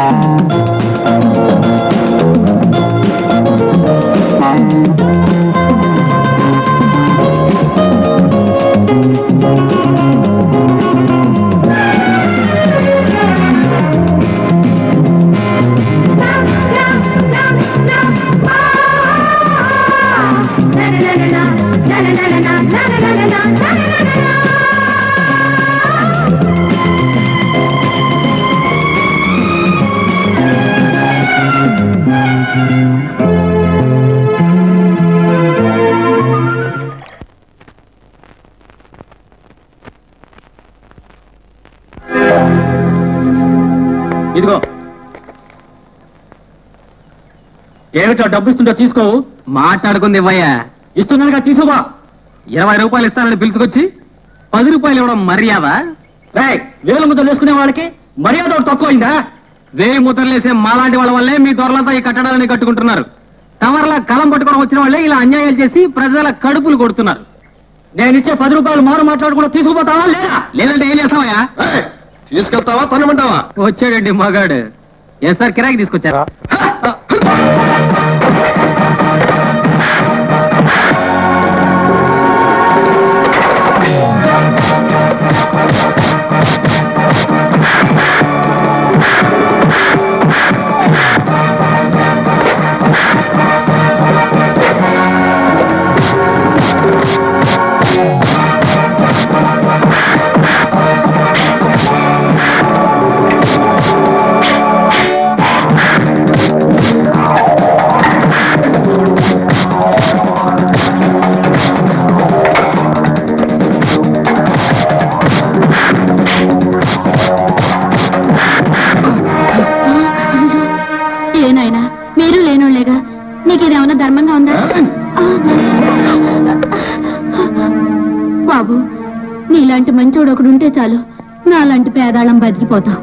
ఇదిగో ఏమిటో డబ్బు ఇస్తుంటో తీసుకోవు మాట్లాడుకుంది ఇవ్వయ్యా ఇస్తున్నానుగా తీసుకోవా ఇరవై రూపాయలు ఇస్తానని పిలుచుకొచ్చి పది రూపాయలు ఇవ్వడం మర్యాద రేయ్ వేల ముద్దలు వేసుకునే వాళ్ళకి మర్యాద ఒకటి తక్కువైందా వేయి ముద్రలేసే మాలాంటి వాళ్ళ వల్లే మీ దొరలంతా ఈ కట్టడాలని కట్టుకుంటున్నారు టవర్ల కలం పట్టుకొని వచ్చిన వాళ్ళే ఇలా అన్యాయాలు చేసి ప్రజల కడుపులు కొడుతున్నారు నేను ఇచ్చే పది రూపాయలు మారు మాట్లాడకుండా తీసుకుపోతావా లేదా లేదంటే ఏం చేస్తావయ్యా తీసుకెళ్తావా తనమంటావా వచ్చాడండి మగాడు ఏ సార్ కిరాకి తీసుకొచ్చారా ఏనాయనా మీరు లేనోళ్లేగా నీకు ఇదేమన్నా ధర్మంగా ఉందా బాబు నీలాంటి మంచోడు ఒకడు ఉంటే చాలు నాలాంటి పేదాళం బతికిపోతాం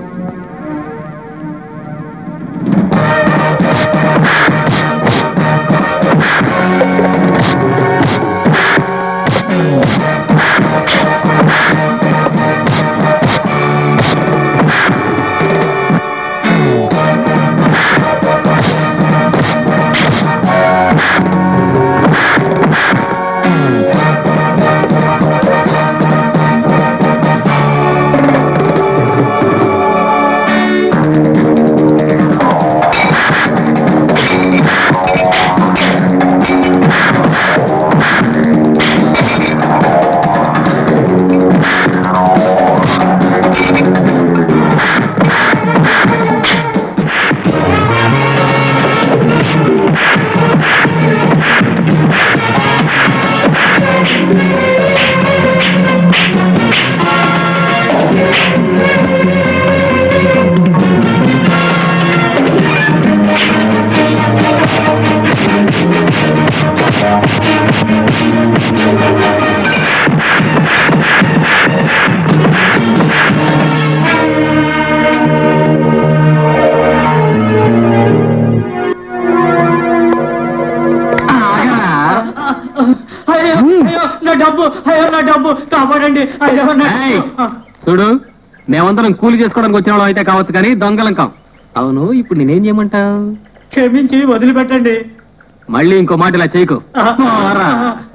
అయ్యో అయ్యో నా డబ్బు అయ్యో నా డబ్బు కాపాడండి అయ్యో నా ఏయ్! చూడు మేమందరం కూలి చేసుకోవడానికి వచ్చిన వాళ్ళం అయితే కావచ్చు కానీ దొంగలం కాం అవును ఇప్పుడు నేనేం చేయమంటావు క్షమించి వదిలిపెట్టండి మళ్ళీ ఇంకో మాట ఇలా చేయకు పోరా.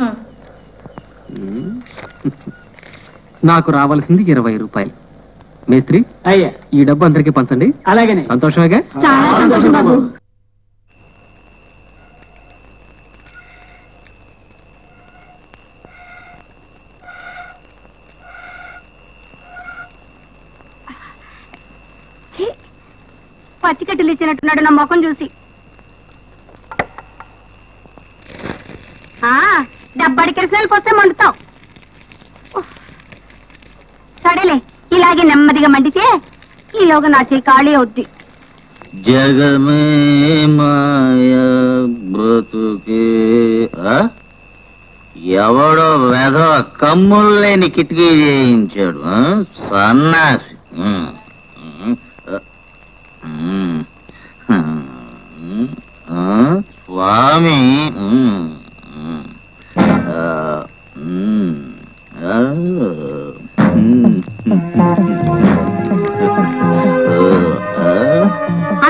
నాకు రావాల్సింది ఇరవై రూపాయలు మేస్త్రి అయ్యా ఈ డబ్బు అందరికీ పంచండి అలాగనే సంతోషమేగా చాలా సంతోషం బాబు ఛీ! పచ్చికట్టెలు ఇచ్చినట్టున్నాడు నా ముఖం చూసి ఆ, డబ్బడి కిరసనాలు పోస్తే మండుతావు ఉఫ్. సరేలే ఇలాగే నెమ్మదిగా మండితే ఈలోగా నా చేయి ఖాళీ అవుద్ది జగమే మాయ బ్రతుకే ఆ? ఎవడో వెధ కమ్ములు లేని కిటికీ చేయించాడు ఆ? సన్నాసి ఉమ్. ఉమ్. ఉమ్. ఉమ్. ఆ? స్వామి ఉమ్. ఉమ్. ఆ. ఉమ్. ఆ. ఉమ్. ఆ.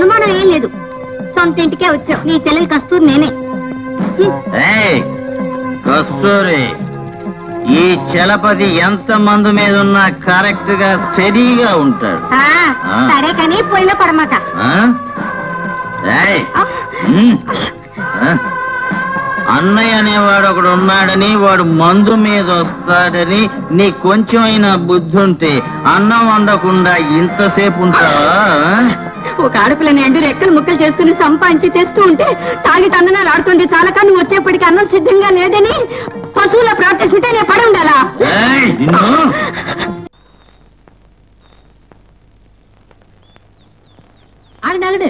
సొంత ఇంటికే వచ్చావు నీ చెల్లెలు కస్తూరి నేనే ఏయ్, కస్తూరి ఈ చలపతి ఎంత మంది మీద ఉన్నా కరెక్ట్ గా స్టడీగా ఉంటాడు ఆ, ఆ. సరే కానీ పొయ్యిలో పడమాక ఆ? ఏయ్, ఉమ్, ఆ? అన్నయ్య అనేవాడు ఒకడు ఉన్నాడని వాడు మందు మీద వస్తాడని నీ కొంచెం అయినా బుద్ధి ఉంటే అన్నం వండకుండా ఇంతసేపు ఉంటావా ఒక ఆడపిల్లని ఎండు రెక్కలు ముక్కలు చేసుకుని సంపాదించి తెస్తూ ఉంటే తాగి తందనాలు ఆడుతుంది చాలక నువ్వు వచ్చేప్పటికి అన్నం సిద్ధంగా లేదని పశువుల ప్రార్థిస్తుంటే నేను పడి ఉండాలా ఏయ్, నిన్ను ఆగండి ఆగండి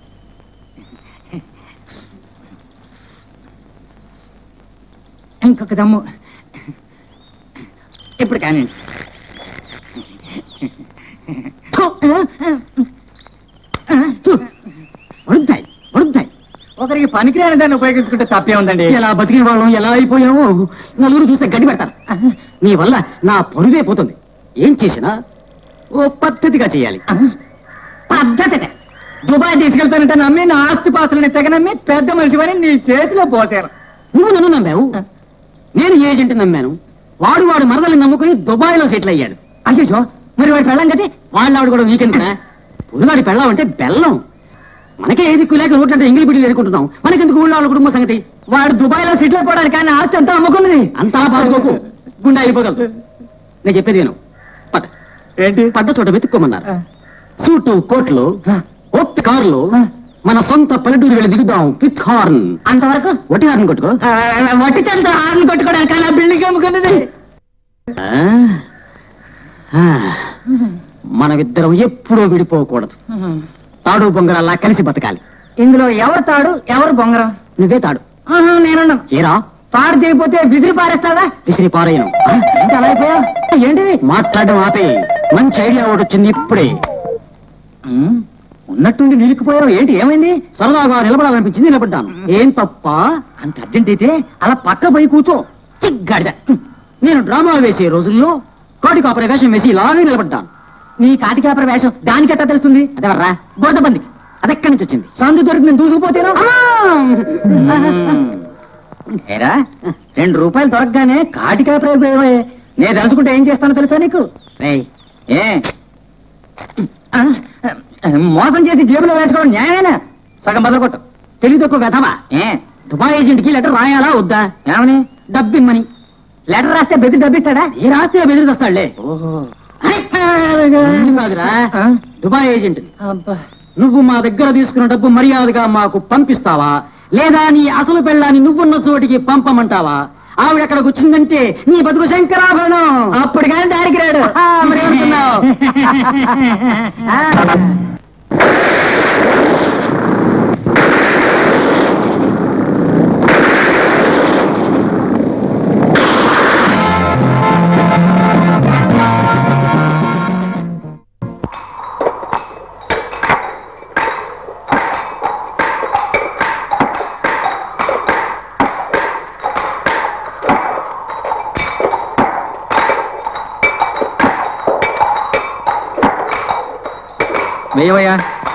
ఇంకొక దమ్ము ఇప్పుడు కానీ వడుతాయి వడుతాయి ఒకరికి పనికిరాని దాన్ని ఉపయోగించుకుంటే తప్పే ఉందండి ఎలా బతికిన వాళ్ళం ఎలా అయిపోయామో నలుగురు చూస్తే గడ్డి పెడతారు నీ వల్ల నా పరువే పోతుంది ఏం చేసినా ఓ పద్ధతిగా చేయాలి పద్ధతి దుబాయ్ తీసుకెళ్తానంటే నమ్మి నా ఆస్తి పాత్రని తెగ నమ్మి పెద్ద మనిషివని నీ చేతిలో పోసారు నువ్వు నన్ను నమ్మావు నేను ఏజెంట్ నమ్మాను వాడు వాడు మరదల్ని నమ్ముకుని దుబాయ్ లో సెటిల్ అయ్యాడు అయ్యో మరి వాడి పెళ్ళం కదే వాళ్ళ ఆవిడ కూడా వీకెందుకునా పురుగాడి పెళ్ళం అంటే బెల్లం మనకే ఏది కులేక నోట్లంటే ఎంగిలి బిడ్డలు ఎదుర్కొంటున్నాం మనకెందుకు ఊళ్ళో వాళ్ళ కుటుంబ సంగతి వాడు దుబాయ్ లో సెటిల్ అయిపోవడానికి కానీ ఆస్తి అంతా అమ్ముకున్నది అంతా బాధపోకు గుండె అయిపోగలదు నేను చెప్పేది నేను పద ఏంటి పడ్డ చోట వెతుక్కోమన్నారు సూటు కోట్లు ఒప్పి కార్లు మన సొంత పల్లెటూరు వెళ్ళి దిగుదాం విత్ హార్న్ అంతవరకు వట్టి హార్న్ కొట్టుకో వట్టి చంత హార్న్ కొట్టుకోవడానికి అలా బిల్డింగ్ అమ్ముకున్నది మనమిద్దరం ఎప్పుడూ విడిపోకూడదు తాడు బొంగరాల్లా కలిసి బతకాలి ఇందులో ఎవరు తాడు ఎవరు బొంగరం నువ్వే తాడు నేను ఏరా తాడు చేయకపోతే విసిరి పారేస్తావా విసిరి పారేయను ఆ, ఏంటి అలా అయిపోయావ్? ఏంటిది మాట్లాడడం ఆపే మంచి ఐడియా ఒకటి వచ్చింది ఇప్పుడే ఉమ్, ఉన్నట్టుండి నిలికిపోయారు ఏంటి ఏమైంది సరదాగా నిలబడాలనిపించింది నిలబడ్డాను ఏం తప్ప అంత అర్జెంట్ అయితే అలా పక్క పోయి కూర్చో చిగ్గాడిద నేను డ్రామా వేసే రోజుల్లో కాటి కాపర వేషం వేసి ఇలాగే నిలబడ్డాను నీ కాటి కాపర వేషం దానికెట్టా తెలుస్తుంది అదేవర్రా బురద బంది అదెక్కడి నుంచి వచ్చింది సందు దొరికి నేను దూసుకుపోతేను ఏరా రెండు రూపాయలు దొరకగానే కాటి కాపర అయిపోయావే నేను తెలుసుకుంటే ఏం చేస్తానో తెలుసా నీకు రేయ్, ఏ ఆ, మోసం చేసి జేబులో వేసుకోవడం న్యాయమేనా సగం బదలకొట్టు తెలివి తక్కువ వెధవా ఏ దుబాయ్ ఏజెంట్ కి లెటర్ రాయాలా వద్దా ఏమని డబ్బిమ్మని లెటర్ రాస్తే బెదిరి డబ్బిస్తాడా ఏ రాస్తే బెదిరి తెస్తాడులే కాదురా దుబాయ్ ఏజెంట్ నువ్వు మా దగ్గర తీసుకున్న డబ్బు మర్యాదగా మాకు పంపిస్తావా లేదా నీ అసలు పెళ్ళాన్ని నువ్వున్న చోటికి పంపమంటావా ఆవిడ అక్కడికి వచ్చిందంటే నీ బతుకు శంకరాభరణం అప్పుడు కానీ దారికి రాడు మరేమనుకున్నావు వేయవయ్యా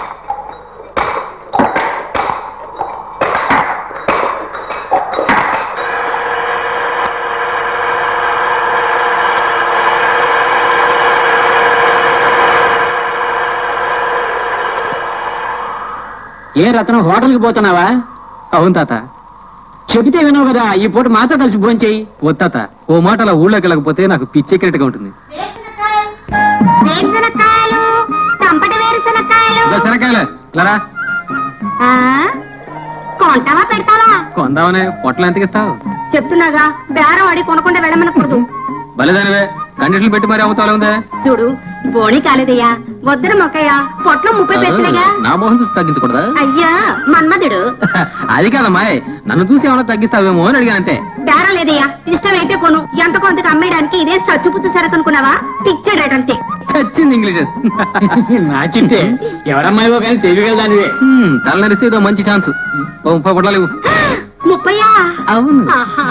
ఏ రత్నం హోటల్కి పోతున్నావా అవును తాత చెబితే వినవు కదా ఈ పూట మాతో కలిసి భోంచేయి వద్దాత ఓ మాట అలా ఊళ్ళోకి వెళ్ళకపోతే నాకు పిచ్చెక్కినట్టుగా ఉంటుంది వేరుశనక్కాయలు చంపటి వేరుశనక్కాయలు ఇదో శనక్కాయలు లరా ఆ? కొంటావా పెడతావా కొందామనే పొట్టలు ఎంతకి ఇస్తావు చెప్తున్నాగా బేరం ఆడి కొనకుండా వెళ్ళమనకూడదు బలిదానివే కండిట్లు పెట్టి మరి అమ్ముతావు ఉందే చూడు బోణి కాలేదయ్యా వద్దన మొక్కయ్యా పొట్లో ముప్పై పెసలేగా నా మోహన్ చూసి తగ్గించకూడదా అయ్యా మన్మధుడు అది కాదమ్మాయి నన్ను చూసి ఏమైనా తగ్గిస్తావేమో అని అడిగాను అంతే బేరం లేదయ్యా ఇష్టమైతే కొను ఎంత కొంతకు అమ్మేయడానికి ఇదే సచ్చుపుచ్చు సరకు అనుకున్నావా పిచ్చే రేట్ అంతే చచ్చింది ఇంగ్లీష్ నా చింటే ఎవరమ్మాయివో కానీ తెలియగలదానివే హ్మ్, తలనరిస్తే ఇదో మంచి ఛాన్స్ ఓ ముప్పై పొట్లాలు ఇవ్వు. ముప్పయ్యా అవును ఆహా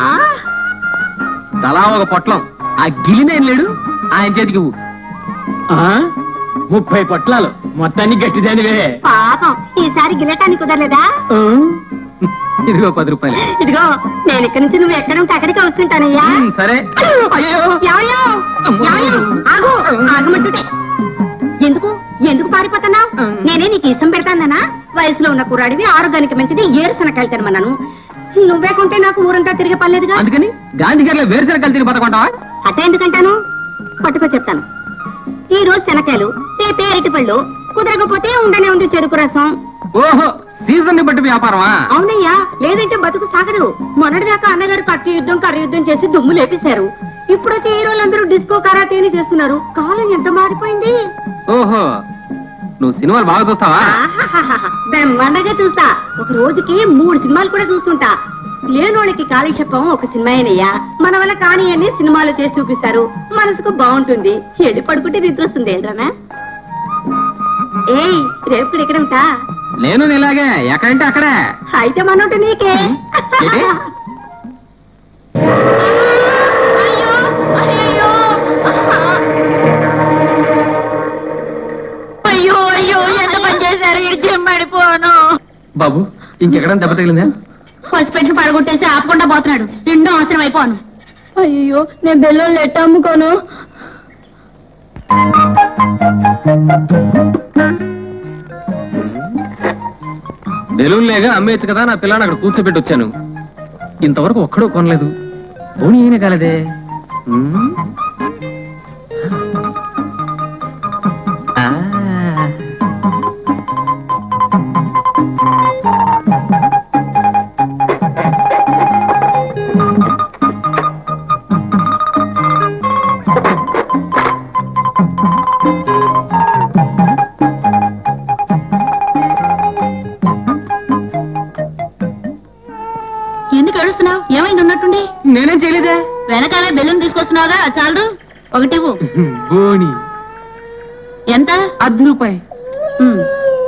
తలా ఒక పొట్లం ఆ గిలినేం లేడు ఆయన చేతికి ఇవ్వు ఆ? ముప్పై పొట్లాలు మొత్తాన్ని గట్టిదానివే పాపం ఈసారి గిల్లటానికి కుదరలేదా ఆ? ఇదిగో పది రూపాయలు ఇదిగో నేను ఇక్కడి నుంచి నువ్వు ఎక్కడ ఉంటే అక్కడికే వస్తుంటానయ్యా ఉమ్, సరే అయ్యో యావయ్యో, యావయ్యో, ఆగు ఆగమంటుంటే ఎందుకు ఎందుకు పారిపోతున్నావు నేనే నీకు ఇష్టం పెడతానన్నా వయసులో ఉన్న కుర్రాడివి ఆరోగ్యానికి మంచిది ఏరుశనకాయలు తినమన్నాను నువ్వే కొంటే నాకు ఊరంతా తిరిగే పర్లేదుగా అందుకని గాంధీ గారిలో వేరుశనగలు తిరిగి పదకొంటావా అట్ట ఎందుకంటాను పట్టుకో చెప్తాను ఈ రోజు శనకాయలు రేపే అరటిపళ్ళు కుదరకపోతే ఉండనే ఉంది చెరుకు రసం ఓహో సీజన్ ని బట్టి వ్యాపారమా అవునయ్యా లేదంటే బతుకు సాగదు మొన్నటిదాకా అన్నగారు కత్తి యుద్ధం కర్ర యుద్ధం చేసి దుమ్ము లేపేశారు ఇప్పుడు వచ్చి హీరోలందరూ డిస్కో కరాతేని చేస్తున్నారు కాలం ఎంత మారిపోయింది ఓహో నువ్వు సినిమాలు బాగా చూస్తావా ఆహాహాహా, బ్రహ్మాండంగా చూస్తా ఒక రోజుకి మూడు సినిమాలు కూడా చూస్తుంటా లేనోళ్ళకి కాలక్షేపం ఒక సినిమాయేనయ్యా మన వల్ల కాని అని సినిమాలు చేసి చూపిస్తారు మనసుకు బాగుంటుంది వెళ్ళి పడుకుంటే నిద్ర వస్తుంది ఏంట్రానా ఏయ్ రేపు కూడా ఇక్కడ ఉంటా నేను ఇలాగే ఎక్కడంటే అక్కడే అయితే మనోటి నీకే ఏంటి? అయ్యో అయ్యో అయ్యో అయ్యో ఎంత పని చేశారు ఇటు చెమ్మడిపోను బాబు ఇంకెక్కడ దెబ్బ తగిలిందా పసిపెట్టి పడగొట్టేసి ఆపకుండా పోతున్నాడు రెండో అవసరం అయిపోను అయ్యో నేను బెల్లం ఎట్ట అమ్ముకోను బెలూన్ లేగా అమ్మేయచ్చు కదా నా పిల్లని అక్కడ కూర్చోబెట్టి వచ్చాను ఇంతవరకు ఒక్కడూ కొనలేదు పోనీ ఏమీ కాలేదే ఉమ్. ఆ. ఎందుకు ఏడుస్తున్నావు ఏమైంది ఉన్నట్టుండి నేనేం చేయలేదే వెనకాలే బెలూన్ తీసుకొస్తున్నావుగా అది చాలదు ఒకటి ఇవ్వు బోని ఎంత అర్ధ రూపాయి ఉమ్.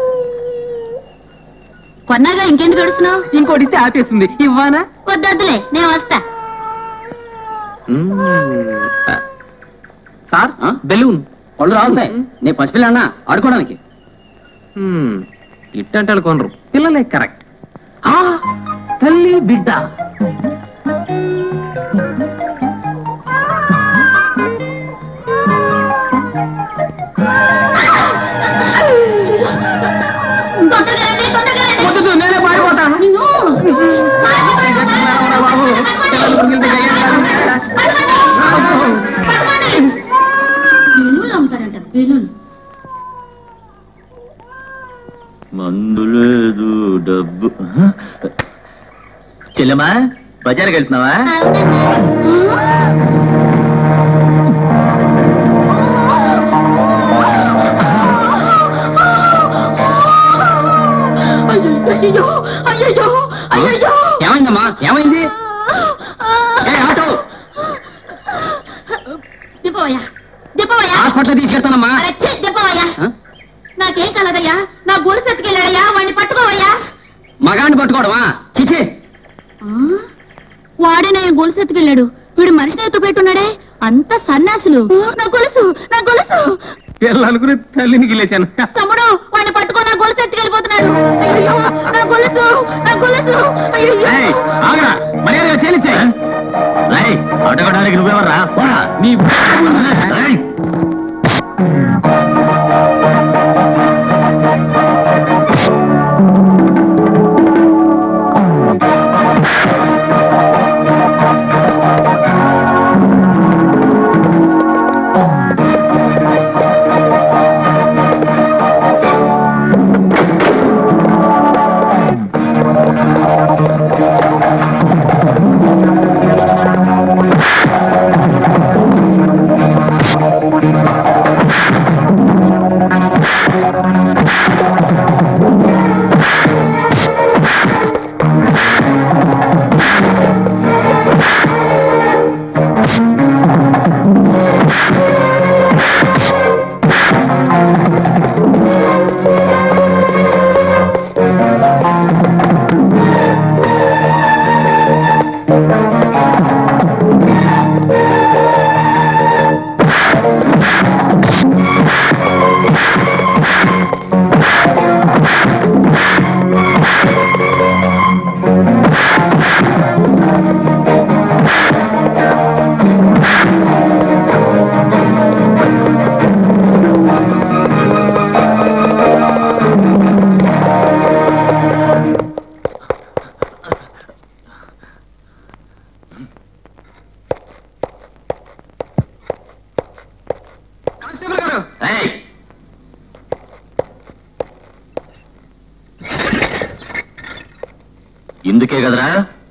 కొన్నాగా ఇంకెందుకు ఏడుస్తున్నావు ఇంకోటి ఇస్తే ఆపేస్తుంది ఇవ్వానా వద్దొద్దులే నేను వస్తా సార్ బెలూన్ పళ్ళు రావుతాయి నేను పసిపిల్లన్నా ఆడుకోవడానికి ఇట్టంటే కొనరు పిల్లలే కరెక్ట్ తల్లి బిడ్డ తొందరగా రండి, తొందరగా రండి. వద్దు, నేనే పారిపోతాను నిన్ను. బాబు పిల్లలు పురుగులతో గయ్యాలు కాదు. పట్టుకోండి. బెలూన్లు అమ్ముతారంట బెలూన్ మందు లేదు డబ్బు చెల్లెమా బజార్కి వెళ్తున్నావా అయ్యో అయ్యో అయ్యో ఏమైందమ్మా ఏమైంది ఏ ఆటో దిప్పవయ్యా దిప్పవయ్యా హాస్పిటల్ తీసుకెళ్తానమ్మా అరే, ఛీ, దిప్పవయ్యా ఆ? నాకేం కలదయ్యా నా గొలుసు ఎత్తుకెళ్ళాడయ్యా వాడిని పట్టుకోవయ్యా మగాడిని పట్టుకోవడమా చిచి ఆ? వాడే నా గొలుసు ఎత్తుకెళ్ళాడు వీడు మనిషిని ఎత్తు పెట్టున్నాడే అంత సన్నాసులు నా గొలుసు నా గొలుసు పిల్లలు అనుకుని తల్లిని గిలేచాను తమ్ముడు వాడిని పట్టుకో నా గొలుసు ఎత్తుకెళ్ళిపోతున్నాడు అయ్యో నా గొలుసు నా గొలుసు అయ్యో ఏయ్, ఆగరా మర్యాదగా చేలిచ్చే అడగడానికి నువ్వెవర్రా పోరా నీ ఏయ్. ఇందుకే కదరా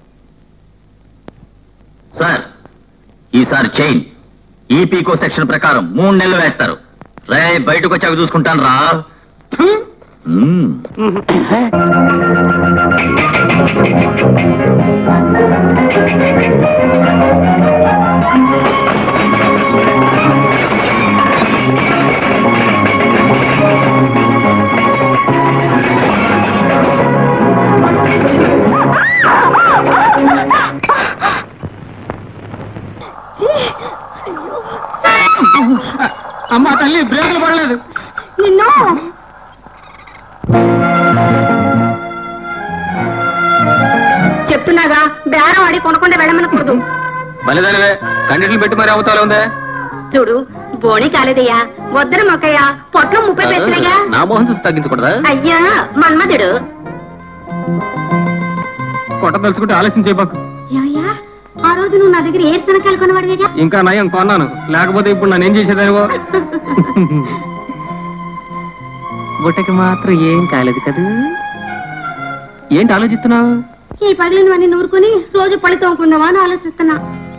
సార్ ఈసారి చైన్ ఈపీకో సెక్షన్ ప్రకారం మూడు నెలలు వేస్తారు రే బయటకు వచ్చాక చూసుకుంటాను రా మ్మ్. అమ్మా తల్లి బ్రేకులు పడలేదు నిన్ను చెప్తున్నాగా బేరం ఆడి కొనకుండా వెళ్ళమనకూడదు బలిదానివే కండిట్లు పెట్టి మరి అవుతాలో ఉందే చూడు బోణి కాలేదయ్యా వద్దర మొక్కయ్యా పొట్లో ముప్పై పెసలేగా నా మోహన్ చూసి తగ్గించకూడదా అయ్యా మన్మధుడు కొట్ట తలుచుకుంటే ఆలస్యం చేయబాకు ఏమయ్యా ఆ రోజు నువ్వు నా దగ్గర ఏ శనకాయలు కొనవాడివేగా ఇంకా నయం కొన్నాను లేకపోతే ఇప్పుడు నన్ను ఏం చేసేదానివో గుట్టకి మాత్రం ఏం కాలేదు కదా ఏంటి ఆలోచిస్తున్నావు ఈ పగిలినవన్నీ నూరుకుని రోజు పళ్ళు తోముకుందామా అని ఆలోచిస్తున్నా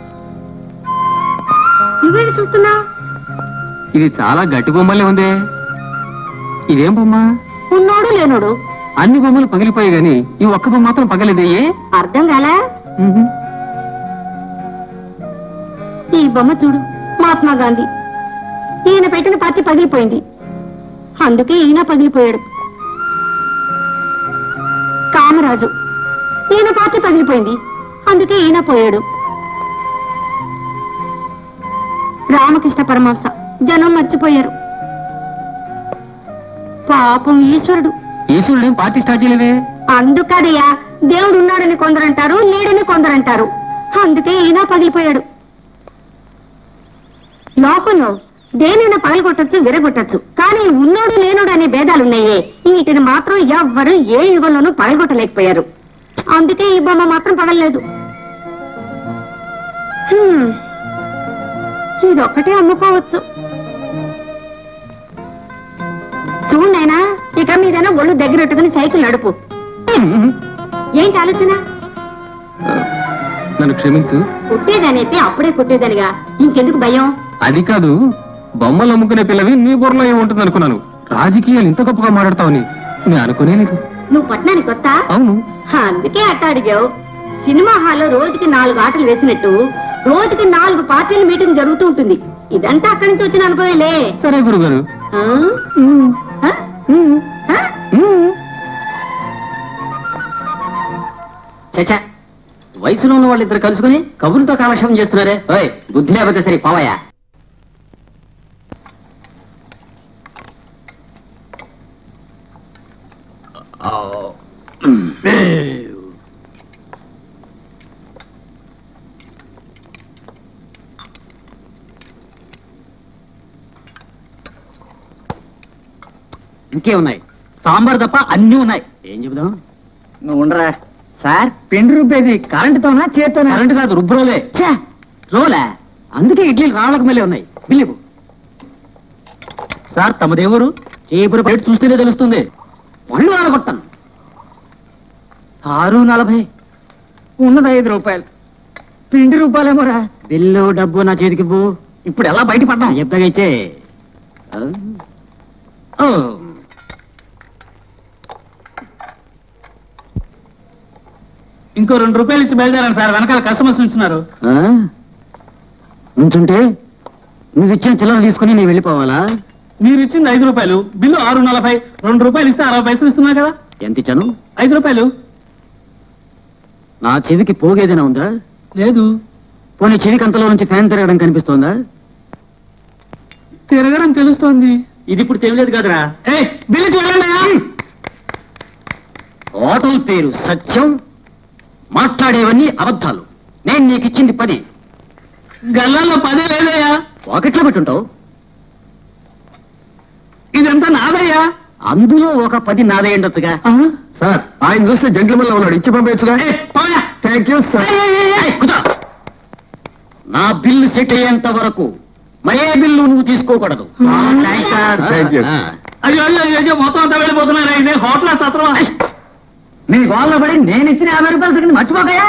నువ్వేంటి చూస్తున్నావు ఇది చాలా గట్టి బొమ్మలే ఉందే ఇదేం బొమ్మ ఉన్నోడు లేనోడు అన్ని బొమ్మలు పగిలిపోయాయి గాని ఈ ఒక్క బొమ్మ మాత్రం పగలేదే ఏ అర్థం కాలా ఈ బొమ్మ చూడు మహాత్మా గాంధీ ఈయన పెట్టిన పార్టీ పగిలిపోయింది అందుకే ఈయన పగిలిపోయాడు కామరాజు ఈయన పార్టీ పగిలిపోయింది అందుకే ఈయన పోయాడు రామకృష్ణ పరమహంస జనం మర్చిపోయారు పాపం ఈశ్వరుడు ఈశ్వరుడు ఏం పార్టీ స్టార్ట్ చేయలేదే అందుకదయ్యా దేవుడు ఉన్నాడని కొందరంటారు లేడని కొందరంటారు అందుకే ఈయన పగిలిపోయాడు లోకంలో దేనైనా పగలగొట్టచ్చు విరగొట్టచ్చు కానీ ఉన్నోడు లేనోడు అనే భేదాలున్నాయే వీటిని మాత్రం ఎవ్వరు ఏ యుగంలోనూ పగలగొట్టలేకపోయారు అందుకే ఈ బొమ్మ మాత్రం పగలలేదు హ్మ్. ఇదొక్కటే అమ్ముకోవచ్చు చూడైనా ఇక మీదైనా ఒళ్ళు దగ్గరట్టుకుని సైకిల్ నడుపు ఏంటి ఆలోచన నన్ను క్షమించు కుట్టేదనైతే అప్పుడే కుట్టేదనిగా ఇంకెందుకు భయం అది కాదు బొమ్మలు అమ్ముకునే పిల్లవి నీ బుర్రలో ఏముంటుంది అనుకున్నాను రాజకీయాలు ఇంత గొప్పగా మాట్లాడతావని నేను అనుకునే లేదు నువ్వు పట్టణానికి కొత్త అవును అందుకే అట్ట అడిగావు సినిమా హాల్లో రోజుకి నాలుగు ఆటలు వేసినట్టు రోజుకి నాలుగు పార్టీల మీటింగ్ జరుగుతూ ఉంటుంది ఇదంతా అక్కడి నుంచి వచ్చిన అనుభవేలే సరే గురుగారు ఆ? ఆ? ఆ? చచ్చా వయసులో ఉన్న వాళ్ళిద్దరు కలుసుకుని కబుర్లతో కాలక్షేపం చేస్తున్నారే ఓయ్ బుద్ధి లేకపోతే సరే పావయ్యా ఇంకే ఉన్నాయి సాంబార్ తప్ప అన్నీ ఉన్నాయి ఏం చెబుదాం నువ్వు ఉండరా సార్ పిండి రుబ్బేది కరెంటుతోనా చేత్తోనా కరెంటు కాదు రుబ్బురోలే ఛే రోలే అందుకే ఇడ్లీలు రాళ్ళకు మళ్ళీ ఉన్నాయి బిల్లిపు సార్ తమదేవరు చీపురు బయట చూస్తేనే తెలుస్తుంది పళ్ళు ఆడగొట్టాను ఆరు నలభై ఉన్నది ఐదు రూపాయలు పిండి రూపాయలేమోరా బిల్లు డబ్బు నా చేతికి ఇవ్వు ఇప్పుడు ఎలా బయటపడ్డాం చెప్తాగా ఇచ్చే ఓ ఇంకో రెండు రూపాయలు ఇచ్చి బయలుదేరాను సార్ వెనకాల కస్టమర్స్ ఉంచున్నారు ఆ? నుంచుంటే నువ్వు ఇచ్చిన చిల్లర తీసుకుని నేను వెళ్ళిపోవాలా మీరు ఇచ్చింది ఐదు రూపాయలు బిల్లు ఆరు నలభై రెండు రూపాయలు ఇస్తే అరవై పైసలు ఇస్తున్నా కదా ఎంత ఇచ్చాను ఐదు రూపాయలు నా చెవికి పోగేదైనా ఉందా లేదు పోనీ చెవి కంతలో నుంచి ఫ్యాన్ తిరగడం కనిపిస్తోందా తిరగడం తెలుస్తోంది ఇది ఇప్పుడు తెలియలేదు కదరా ఏ బిల్లు చూడండి హోటల్ పేరు సత్యం మాట్లాడేవన్నీ అబద్ధాలు నేను నీకు ఇచ్చింది పది గల్లాల్లో పదే లేదయ్యా పాకెట్లో పెట్టుంటావు ఇదంతా నాదయ్యా అందులో ఒక పది నాదే ఉండొచ్చుగా సార్ ఆయన చూస్తే జంట్లమన్ లో ఉన్నాడు ఇచ్చి పంపించగా ఏ, పోయా. థ్యాంక్ యూ సార్ ఏయ్, కూర్చో. నా బిల్లు సెట్ అయ్యేంత వరకు మరే బిల్లు నువ్వు తీసుకోకూడదు Thank you. ఆ, అయ్యో అయ్యో అయ్యో మొత్తం అంతా వెళ్ళిపోతున్నారా ఇదే హోటల్ సత్రమా మీ గోళ్ళ పడి నేను ఇచ్చిన యాభై రూపాయల సంగతి మర్చిపోకయా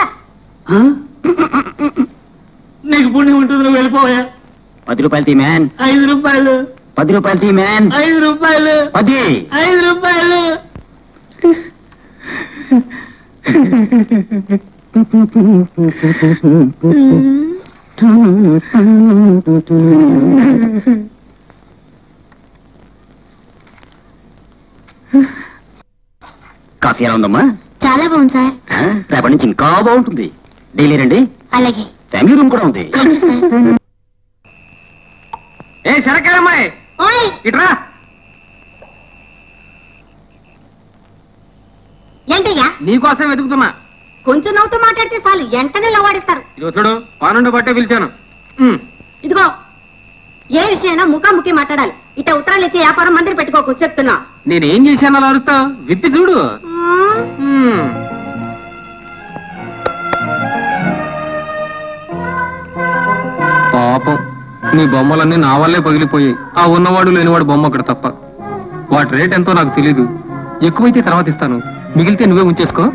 నీకు పుణ్యం ఉంటుంది నువ్వు వెళ్ళిపోయా పది రూపాయలు తీ మ్యాన్ ఐదు రూపాయలు పది రూపాయలు తీ మ్యాన్ ఐదు రూపాయలు పది ఐదు రూపాయలు కాఫీ ఎలా ఉందమ్మా చాలా బాగుంది సార్ ఆ, రేపటి నుంచి ఇంకా బాగుంటుంది డైలీ రండి అలాగే ఫ్యామిలీ రూమ్ కూడా ఉంది థ్యాంక్ యూ సార్ ఏ శరకాయమ్మాయి ఓయ్ ఇట్రా ఏంటయ్యా నీకోసం వెతుకుతున్నా కొంచెం నవ్వుతూ మాట్లాడితే చాలు వెంటనే లవాడిస్తారు ఇదిగో చూడు పనుండి బట్టే పిలిచాను ఉమ్. ఇదిగో ఏ విషయమైనా ముఖాముఖి మాట్లాడాలి ఇట ఉత్తరాలు ఇచ్చే వ్యాపారం మందిరి పెట్టుకోకు చెప్తున్నా నేనేం చేశాను అలా అరుస్తావు విప్పి చూడు ఉమ్. పాపం నీ బొమ్మలన్నీ నా వల్లే పగిలిపోయాయి ఆ ఉన్నవాడు లేనివాడు బొమ్మ ఒకటి తప్ప వాటి రేట్ ఎంతో నాకు తెలీదు ఎక్కువైతే తర్వాత ఇస్తాను మిగిలితే నువ్వే ఉంచేసుకో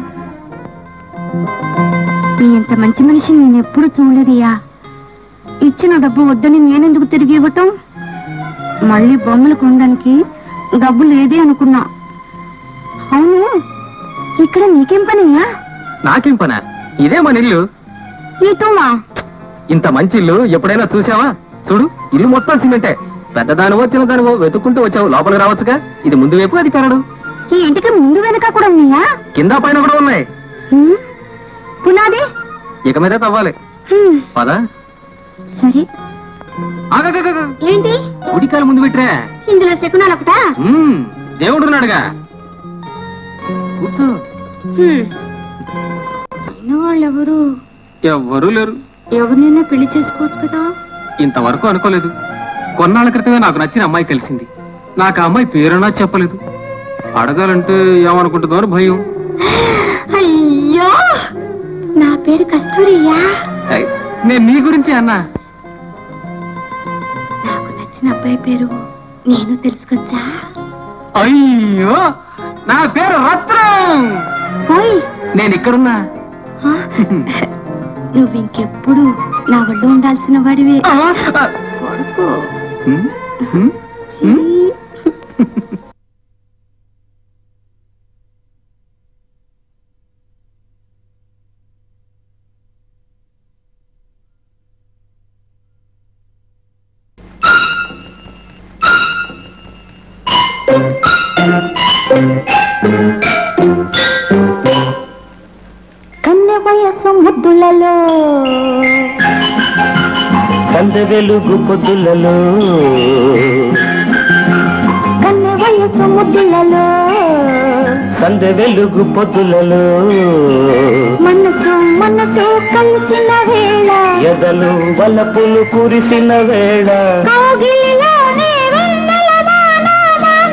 మీ ఇంత మంచి మనిషి నేను ఎప్పుడు చూడలేదయ్యా ఇచ్చిన డబ్బు వద్దని నేనెందుకు తిరిగి ఇవ్వటం మళ్ళీ బొమ్మలు కొనడానికి డబ్బు లేదే అనుకున్నా అవును ఇక్కడ నీకేం పనయ్యా నాకేం పనా ఇదే మన ఇల్లు నీతోమా ఇంత మంచి ఇల్లు ఎప్పుడైనా చూసావా చూడు ఇల్లు మొత్తం సిమెంటే పెద్దదానివో చిన్నదానివో వెతుక్కుంటూ వచ్చావు లోపలికి రావచ్చుగా ఇది ముందు వైపు అది పెరడు ఈ ఇంటికి ముందు వెనక కూడా ఉన్నాయా కింద పైన కూడా ఉన్నాయి హ్మ్? పునాది ఇక మీద తవ్వాలి హ్మ్, పదా సరే ఆగగగగ. ఏంటి ఉడికాయలు ముందు పెట్టరా ఇందులో శకునాలు ఒకటా మ్మ్, దేవుడు ఉన్నాడుగా కూర్చో హ్మ్. అయిన వాళ్ళెవరు ఎవ్వరూ లేరు ఎవరినైనా పెళ్లి చేసుకోవచ్చు కదా ఇంతవరకు అనుకోలేదు కొన్నాళ్ళ క్రితమే నాకు నచ్చిన అమ్మాయి తెలిసింది నాకు ఆ అమ్మాయి పేరునా చెప్పలేదు అడగాలంటే ఏమనుకుంటుందో అని భయం అయ్యో నా పేరు కస్తూరియా ఏయ్, నేను నీ గురించి అన్నా నాకు నచ్చిన అబ్బాయి పేరు నేను తెలుసుకొచ్చా అయ్యో నా పేరు రత్నం ఓయ్ నేను ఇక్కడున్నా ఆ, నువ్వు ఇంకెప్పుడు నా ఒళ్ళు ఉండాల్సిన వాడివే కొడుకు హ్మ్? హ్మ్? హ్మ్? కన్నె వయసు ముద్దులలో సందె వెలుగు పొద్దులలో కన్నె వయసు ముద్దులలో సందె వెలుగు పొద్దులలో మనసు మనసు కలిసిన వేళ ఎదలు వలపులు కురిసిన వేళ కౌగిలిలోనే వెన్నెల వాన వాన.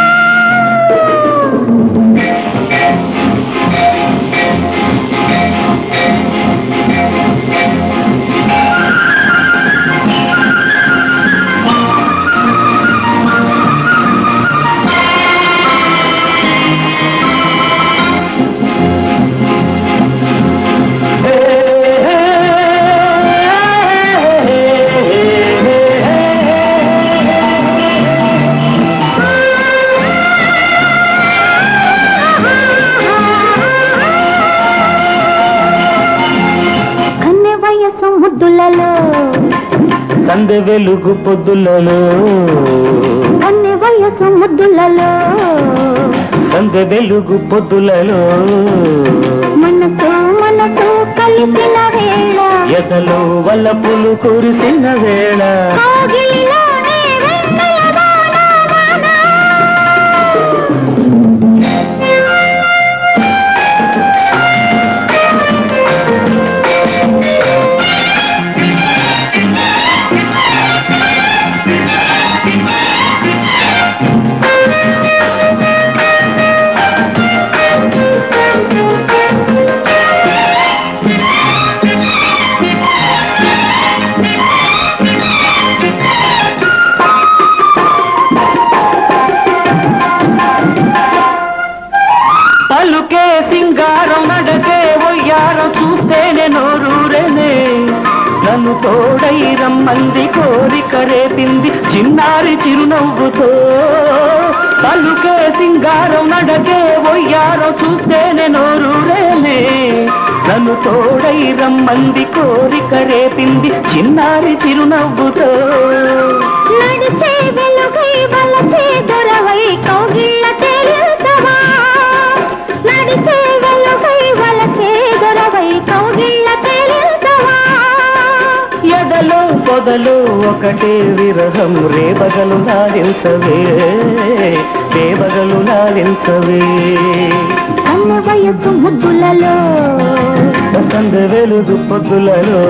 కన్నె వయసు ముద్దులలో సందె వెలుగు పొద్దులలో కన్నె వయసు ముద్దులలో సందె వెలుగు పొద్దులలో మనసు మనసు కలిసిన వేళ ఎదలు వలపులు కురిసిన వేళ కౌగిలిలోనే వెన్నెల వాన వాన. చూస్తేనే నోరూరేనే నన్ను తోడై రమ్మంది కోరిక రేపింది చిన్నారి చిరునవ్వుతో పలుకే సింగారం నడకే ఒయ్యారం చూస్తేనే నోరూరేనే నన్ను తోడై రమ్మంది కోరిక రేపింది చిన్నారి చిరునవ్వుతో నడిచే వెలుగై వలచే దొరవై కౌగిళ్ళ తేలించవా నడిచే వెలుగై వలచే దొరవై కౌగిళ్ళ తేలించవా ఎదలో పొదలో ఒకటే విరహం రేబగలు నారించవే రేబగలు నారించవే అన్న వయసు ముద్దులలో వసంత వెలుగు పొద్దులలో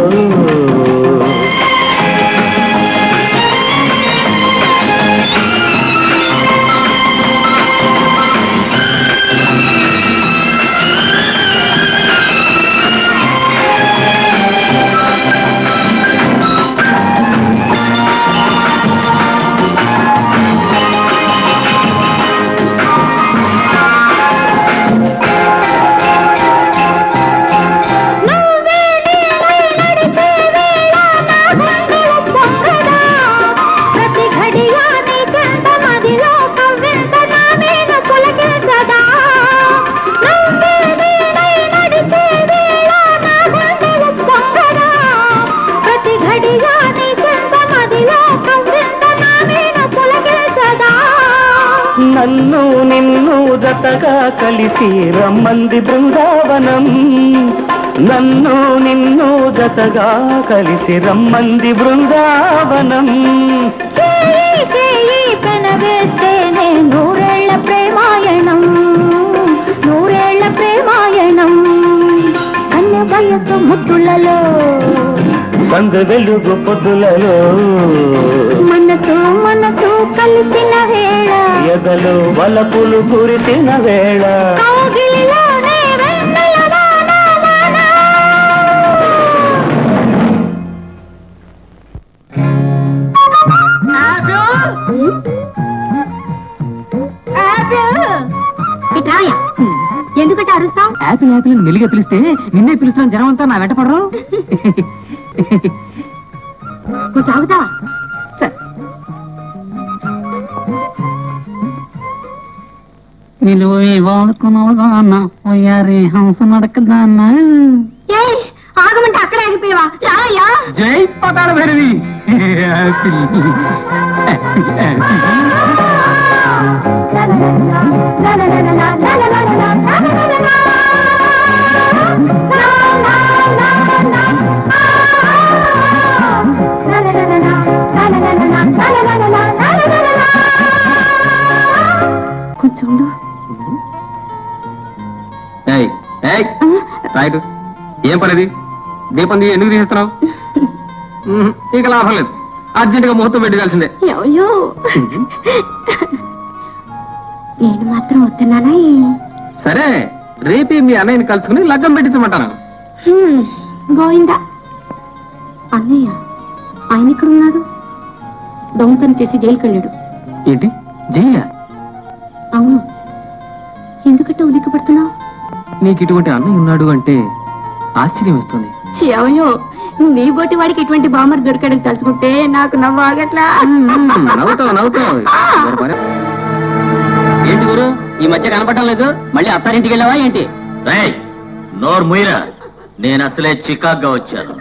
నువ్వే నీవై నడిచే వేళ నా గుండెలు పొంగదా ప్రతి ఘడియా నీ చెంత మదిలో కవ్వింత నా మీద పులకించదా నువ్వే నీవై నడిచే వేళ నా గుండెలు పొంగదా ప్రతి ఘడియా నీ చెంత మదిలో కవ్వింత నా మీద పులకించదా నన్ను నిన్ను జతగా కలిసి రమ్మంది బృందావనం నన్ను నిన్ను జతగా కలిసి రమ్మంది బృందావనం చేయి చేయి పెనవేస్తేనే నూరేళ్ల ప్రేమాయణం నూరేళ్ల ప్రేమాయణం కన్య వయసు ముద్దులలో సంద వెలుగు పొద్దులలో మనసు మనసు కలిసిన వేళ ఎదలు వలపులు కురిసిన వేళ కౌగిలిలోనే వెన్నెల వాన వాన. ఇట్రాయా ఎందుకంటే అరుస్తావు యాపిల్ యాపిల్ అని మెల్లిగా పిలిస్తే నిన్నే పిలుస్తాను జనం అంతా నా వెంట పడరు కొంచెం ఆగుతావా సరే. నిలువ వాడుకున్నావుగా అన్న పోయారి హంస నడకదాన్న ఏ ఆగమంటే అక్కడే ఆగిపోయావా రాయా జై పతాడ భైరవి యాపిల్ యాపిల్, యాపిల్. కొంచెం ఉండు. ఏయ్ ఏయ్ రైట్ ఏం పనిది దీపం తీ- ఎందుకు తీసేస్తున్నావు ఉహు, ఇక లాభం లేదు అర్జెంట్ గా ముహూర్తం పెట్టాల్సిందే అయ్యో నేను మాత్రం వస్తున్నానా సరే రేపే మీ అన్నయ్యని కలుసుకుని లగ్గం పెట్టించమంటాను గోవిందా అన్నయ్య ఆయన ఇక్కడ ఉన్నాడు దొంగతనం చేసి జైలుకి వెళ్ళాడు ఏంటి జైలా అవును ఎందుకంటే ఉలిక్కి పడుతున్నావు నీకు ఇటువంటి అన్నయ్య ఉన్నాడు అంటే ఆశ్చర్యం ఇస్తుంది ఏమయ్యో నీ బోటి వాడికి ఎటువంటి బామర్ దొరికాడని తలుచుకుంటే నాకు నవ్వు ఆగట్లా నవ్వుతావు నవ్వుతావు ఎవరి పని? ఏంటి గురు ఈ మధ్య కనపడటం లేదు మళ్ళీ అత్తారింటికి వెళ్ళావా ఏంటి రేయ్ నోరు ముయిరా నేను అసలే చికాగ్గా వచ్చాను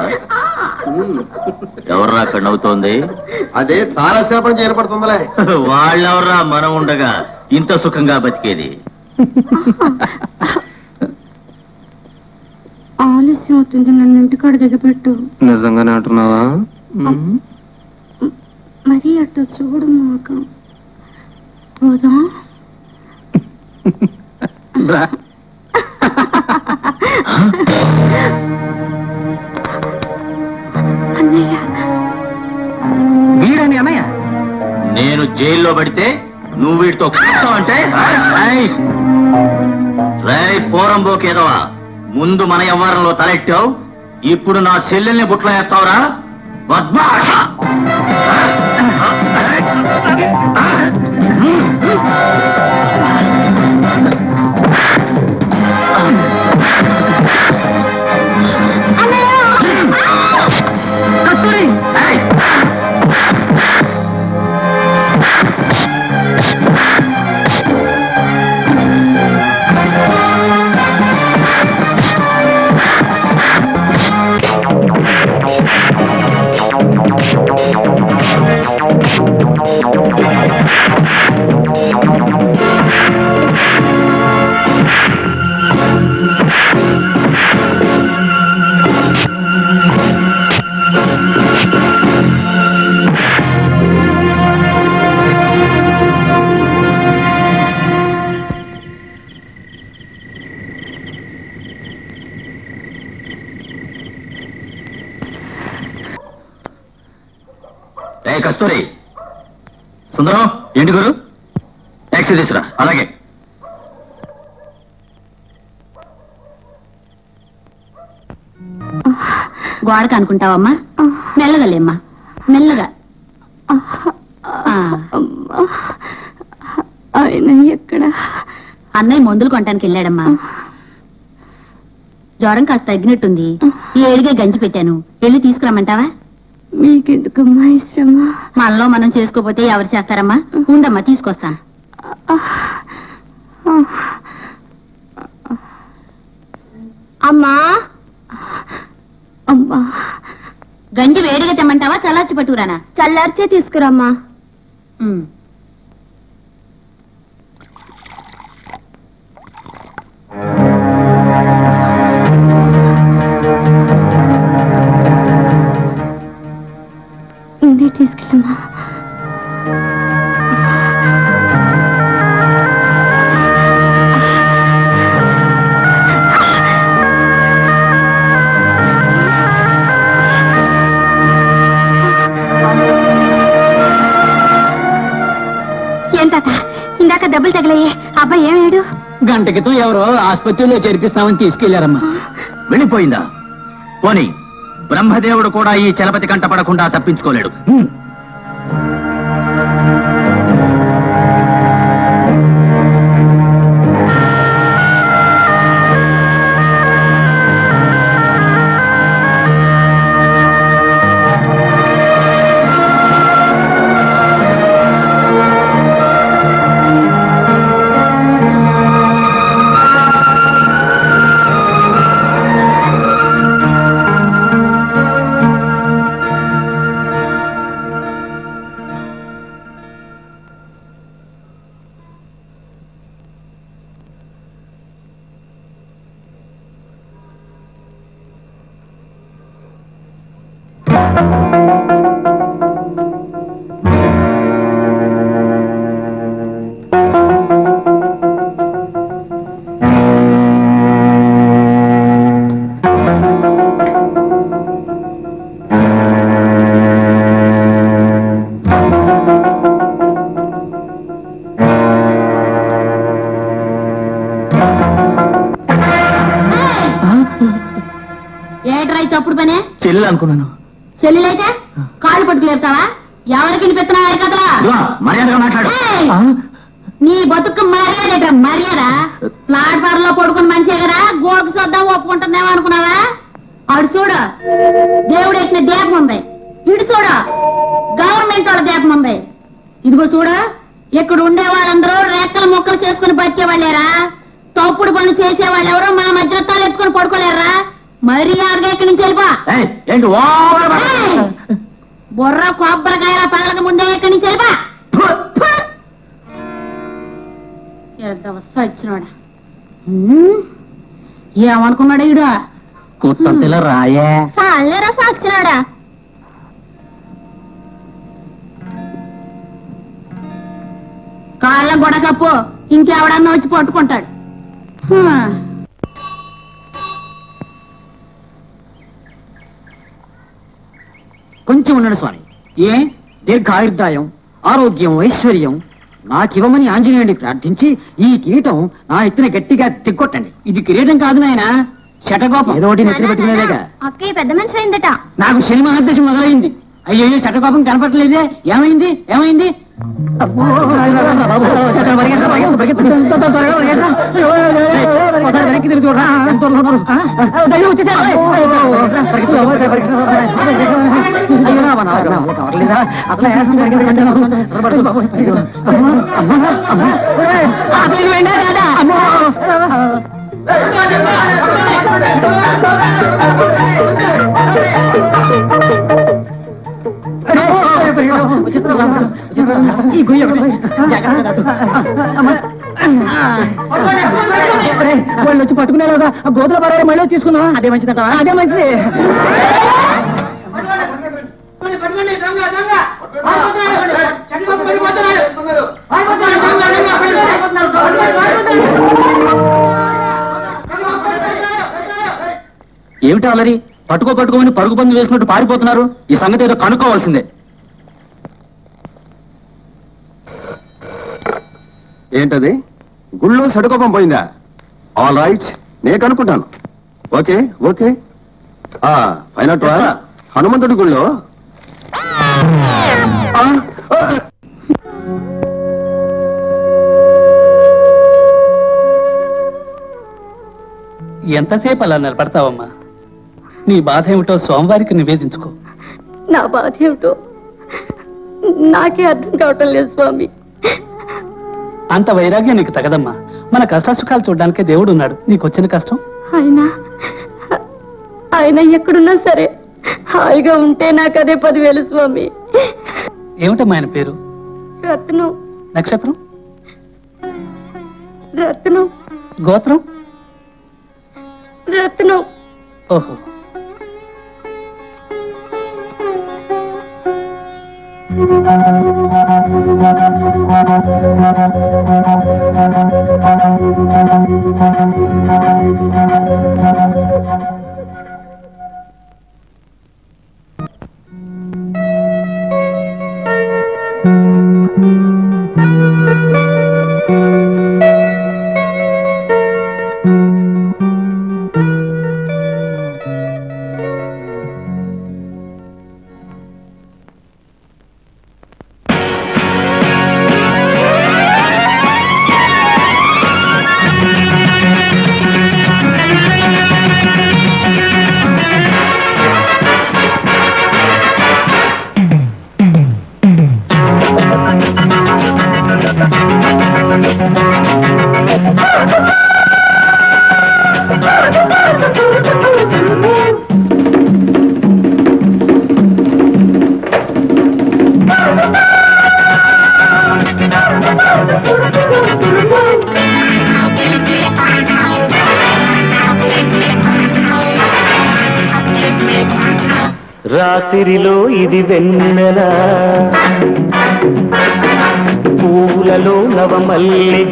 ఎవర్రా అక్కడ నవ్వుతోంది అదే చాలా సేపటి నుంచి ఏర్పడుతుందిలే వాళ్ళెవర్రా మనం ఉండగా ఇంత సుఖంగా బతికేది ఆలస్యం అవుతుంది నన్ను ఇంటికాడ దిగబెట్టు నిజంగానే అంటున్నావా మరీ అటు చూడు మాక పోదా రా. అన్నయ్య వీడని అన్నయ్య నేను జైల్లో పడితే నువ్వు వీటితో కూర్చోవంటే రేయ్! రేయ్ పోరంబోకేదవా ముందు మన వ్యవహారంలో తలెట్టావు ఇప్పుడు నా చెల్లెల్ని బుట్లో వేస్తావురా బద్మాష కస్తూరి సుందరం ఏంటి గురు ట్యాక్సీ తీసురా అలాగే గోడకు అనుకుంటావమ్మా మెల్లగా లేమ్మా మెల్లగా ఆ, ఆయన ఎక్కడ అన్నయ్య మందులు కొనటానికి వెళ్ళాడమ్మా జ్వరం కాస్త తగ్గినట్టుంది ఈ ఏడిగే గంజి పెట్టాను వెళ్ళి తీసుకురమ్మంటావా మీకెందుకమ్మా ఈ శ్రమ మనలో మనం చేసుకోపోతే ఎవరు చేస్తారమ్మా ఉండమ్మా తీసుకొస్తాను అమ్మా అమ్మా గంజి వేడిగా తెమ్మంటావా చల్లార్చి పట్టుకురానా చల్లార్చే తీసుకురమ్మా ఉమ్. ఇందే తీసుకెళ్ళమ్మా ఏం తాత ఇందాక దెబ్బలు తగిలాయే అబ్బాయి ఏమేడు గంట క్రితం ఎవరో ఆసుపత్రిలో చేర్పిస్తామని తీసుకెళ్లారమ్మా వెళ్ళిపోయిందా పోనీ బ్రహ్మదేవుడు కూడా ఈ చలపతి కంట పడకుండా తప్పించుకోలేడు హ్మ్. ఏట్రా ఈ తప్పుడు పనే చెల్లెలు అనుకున్నాను చెల్లెలైతే కాళ్ళు పట్టుకులేపుతావా ఎవరికి వినిపిస్తున్నావా కథలా ఇదిగో, మర్యాదగా మాట్లాడు ఏయ్! నీ బతుకు మర్యాద మర్యాద ప్లాట్ఫామ్ లో పడుకుని మంచిగా కదా గోపి చూద్దాం ఒప్పుకుంటుందేమో అనుకున్నావా అడు చూడు దేవుడు ఎక్కిన దీపం ఉంది ఇటు చూడు గవర్నమెంట్ వాళ్ళ దీపం ఉంది ఇదిగో చూడు ఇక్కడ ఉండే వాళ్ళందరూ రెక్కల మొక్కలు చేసుకుని బతికే వాళ్ళేరా తప్పుడు పనులు చేసే వాళ్ళు ఎవరో మా మధ్య తాళ్ళు ఎత్తుకుని పడుకోలేరా మర్యాదగా ఇక్కడి నుంచి వెళ్ళిపో ఏయ్, ఏంటి ఓవర్ మాట? ఏయ్! బుర్ర కొబ్బరికాయల పగలక ముందే ఇక్కడి నుంచి వెళ్ళిపో వచ్చినోడా ఏమనుకున్నాడు ఈడు కొత్త రాయే సాలేరా సచ్చినాడా కాళ్ళ గొడ కప్పు ఇంకెవడన్నా వచ్చి పట్టుకుంటాడు హ్మ్. కొంచెం ఉండండి స్వామి ఏ దీర్ఘాయుర్దాయం ఆరోగ్యం ఐశ్వర్యం నాకివ్వమని ఆంజనేయుడిని ప్రార్థించి ఈ కిరీటం నా ఎత్తున గట్టిగా దిగ్గొట్టండి ఇది కిరీటం కాదు నాయన శటగోపం ఏదో ఒకటి నెత్తిన పెట్టుకునేదేగా అక్కయ్య పెద్ద మనిషి అయిందట నాకు శని మహాదశ మొదలైంది అయ్యో శటకోపం కనపడలేదే ఏమైంది ఏమైంది అబ్బో, బాబు, చక్కగా పరిగెత్తు, పరిగెత్తు, పరిగెత్తు. త్వర, త్వర, త్వరగా పరిగెత్తు. ఒకసారి వెనక్కి తిరిగి చూడరా. ఎంత దూరంలో ఉన్నారు? ఆ, ఆ, ధైర్యం వచ్చేసారు. పరిగెత్తు, బాబు, పరిగెత్తు. అయ్యో, నా నా నా వల్ల కావట్లేదా? అసలు యాసం పరిగెత్తమంటాను. త్వరపడు, బాబు. అయ్యో. అమ్మా, అమ్మా, అమ్మా. అసలు వెండా కాదా? అమ్మో. ఈ గుయ్య వాళ్ళు వచ్చి పట్టుకునేలాగా ఆ గోతుల పరారు మళ్ళీ తీసుకుందాం అదే మంచిదట అదే మంచిది ఏమిటి అలరి పట్టుకో పట్టుకోమని పరుగు పందు వేసినట్టు పారిపోతున్నారు ఈ సంగతి ఏదో కనుక్కోవాల్సిందే ఏంటది గుళ్ళో సడుకోపం పోయిందా ఆల్ రైట్ నేను కనుక్కుంటాను ఓకే ఓకే ఆ ఫైనట్ హనుమంతుడి గుళ్ళో ఆ, ఆ, ఎంతసేపు అలా నిలబడతావమ్మా నీ బాధ ఏమిటో సోమవారికి నివేదించుకో నా బాధ ఏమిటో నాకే అర్థం కావటం లేదు స్వామి అంత వైరాగ్యం నీకు తగదమ్మా మన కష్టసుఖాలు చూడడానికే దేవుడు ఉన్నాడు నీకు వచ్చిన కష్టం ఆయన ఆయన ఎక్కడున్నా సరే హాయిగా ఉంటే నాకు అదే పదివేలు స్వామి ఏమిటమ్మా ఆయన పేరు రత్నం నక్షత్రం రత్నం గోత్రం రత్నం ఓహో రాత్రిలో ఇది వెన్నెల పూలలో నవమల్లిక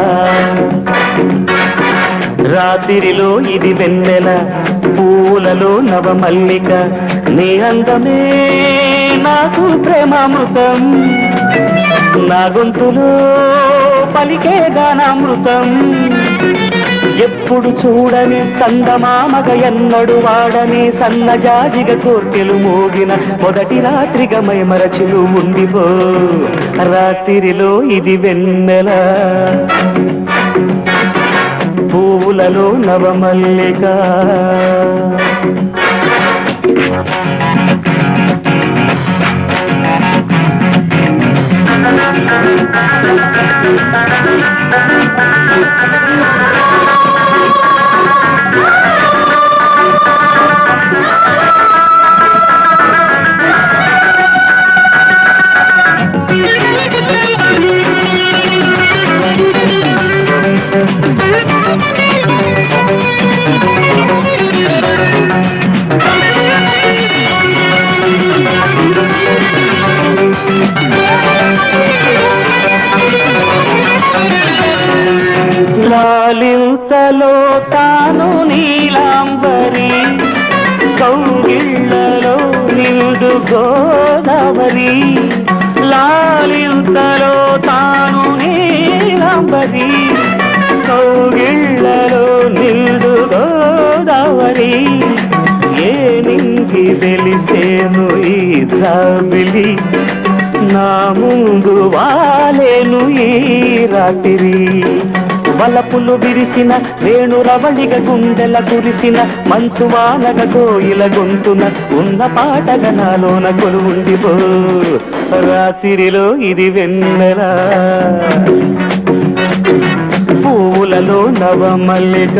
రాత్రిలో ఇది వెన్నెల పూలలో నవమల్లిక నీ అందమే నాకు ప్రేమామృతం నా గొంతులో పలికే గానామృతం ఎప్పుడు చూడని చందమామగ ఎన్నడు వాడని సన్నజాజిగ కోర్కెలు మోగిన మొదటి రాత్రిగా మైమరచులు ఉండిపో రాత్రిలో ఇది వెన్నెల పూలలో నవమల్లిక లాలింతలో తాను నీలాంబరి కౌగిళ్ళలో నిండు గోదావరి లాలింతలో తాను నీలాంబరి కౌగిళ్ళలో నిండు గోదావరి ఏ నింగి వెలిసేను ఈ జాబిలి నా ముందు వాలేను ఈ రాత్రి వలపులు విరిసిన వేణురవళిగ గుండెల కురిసిన మంచు వానగ కోయిల గొంతున ఉన్న పాటగ నాలోన కొలువుండిపో రాత్రిలో ఇది వెన్నెల పూలలో నవమల్లిక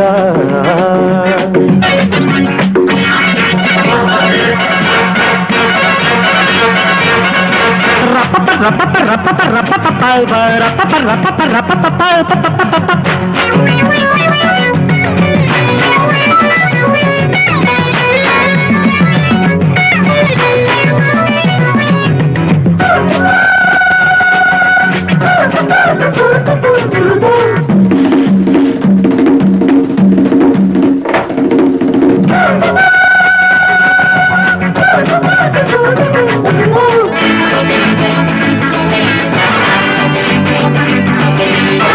Thank you.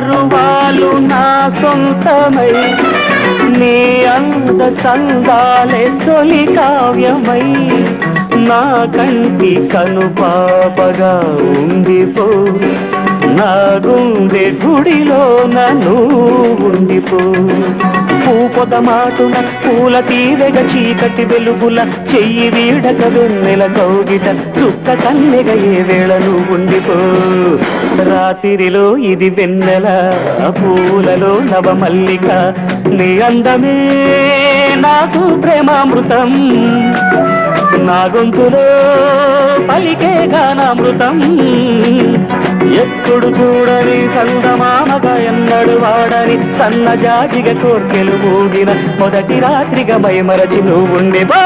పరువాలు నా సొంతమై నీ అంద చందాలే తొలి కావ్యమై నా కంటి కనుపాపగా ఉండిపో నా గుండె గుడిలో నన్ను ఉండిపో పూపొద మాటున పూల తీరెగ చీకటి వెలుగుల చెయ్యి వీడక వెన్నెల కౌగిట చుక్క కన్నెగ ఏ వేళను ఉండిపో రాత్రిలో ఇది వెన్నెల పూలలో నవమల్లిక నీ అందమే నాకు ప్రేమామృతం నా గొంతులో పలికే గానామృతం ఎప్పుడు చూడని చందమామగా ఎన్నడు వాడని సన్న జాజిగ కోర్కెలు ఊగిన మొదటి రాత్రిగా మైమరచి నువ్వు ఉండి బా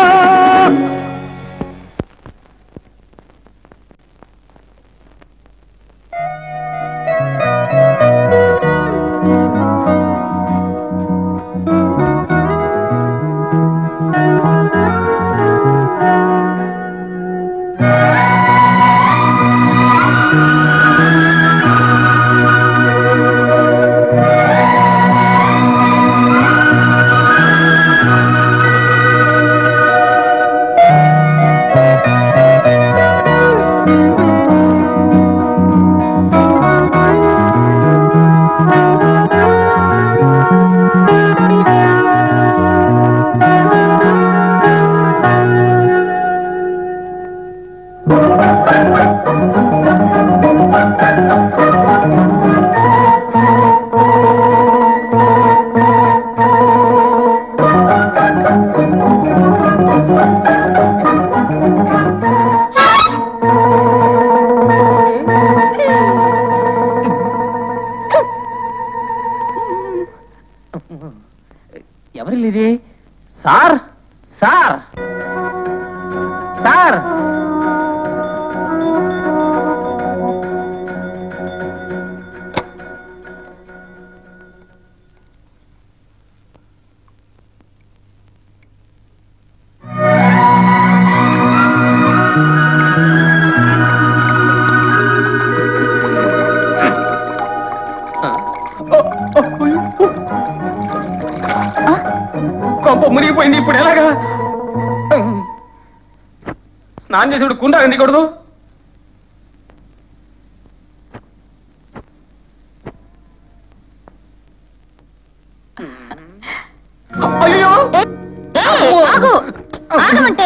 ఎవరి ఇది సార్ సార్ సార్ కొంప మునిగిపోయింది ఇప్పుడు ఎలాగా స్నానం చేసి కుండ ఎందుకూడదు అయ్యో ఆగు ఆగమంటే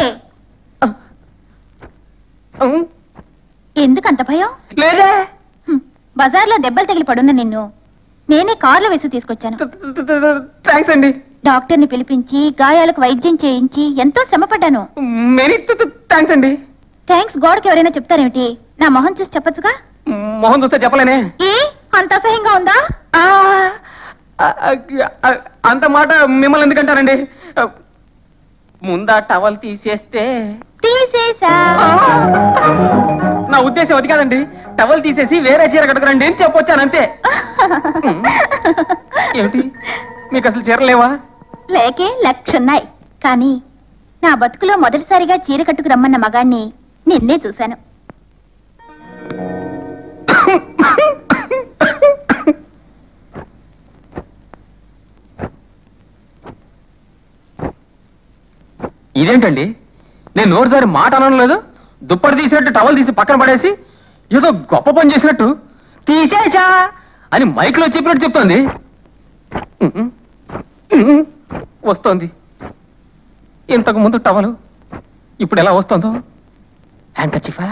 ఎందుకంత భయం లేదే హ్మ్, బజార్లో దెబ్బలు తగిలి పడున్న నిన్ను నేనే కారులో వేసి తీసుకొచ్చాను థ్యాంక్స్ అండి డాక్టర్ని పిలిపించి గాయాలకు వైద్యం చేయించి ఎంతో శ్రమపడ్డాను మెనీ థ్యాంక్స్ అండి థ్యాంక్స్ గోడకి ఎవరైనా చెప్తారేమిటి నా మొహం చూసి చెప్పొచ్చుగా మొహం చూస్తే చెప్పలేనే ఏ అంత అసహ్యంగా ఉందా ఆ, ఆ, ఆ, అంత మాట మిమ్మల్ని ఎందుకంటారండి ముందా టవల్ తీసేస్తే తీసేసా నా ఉద్దేశం అది కాదండి టవల్ తీసేసి వేరే చీర కట్టుకురండి అని చెప్పొచ్చానంతే ఏమిటి మీకు అసలు చీర లేవా లేకే లక్షన్నాయి కానీ నా బతుకులో మొదటిసారిగా చీర కట్టుకు రమ్మన్న మగాణ్ణి నిన్నే చూశాను ఇదేంటండి నేను నోరుసారి మాట అనడం లేదు దుప్పటి తీసినట్టు టవల్ తీసి పక్కన పడేసి ఏదో గొప్ప పని చేసినట్టు తీసేసా అని మైక్లో చెప్పినట్టు చెప్తోంది ఉహు, ఉహు, వస్తోంది ఇంతకు ముందు టవలు ఇప్పుడు ఎలా వస్తుందో హ్యాండ్ కచ్చిఫా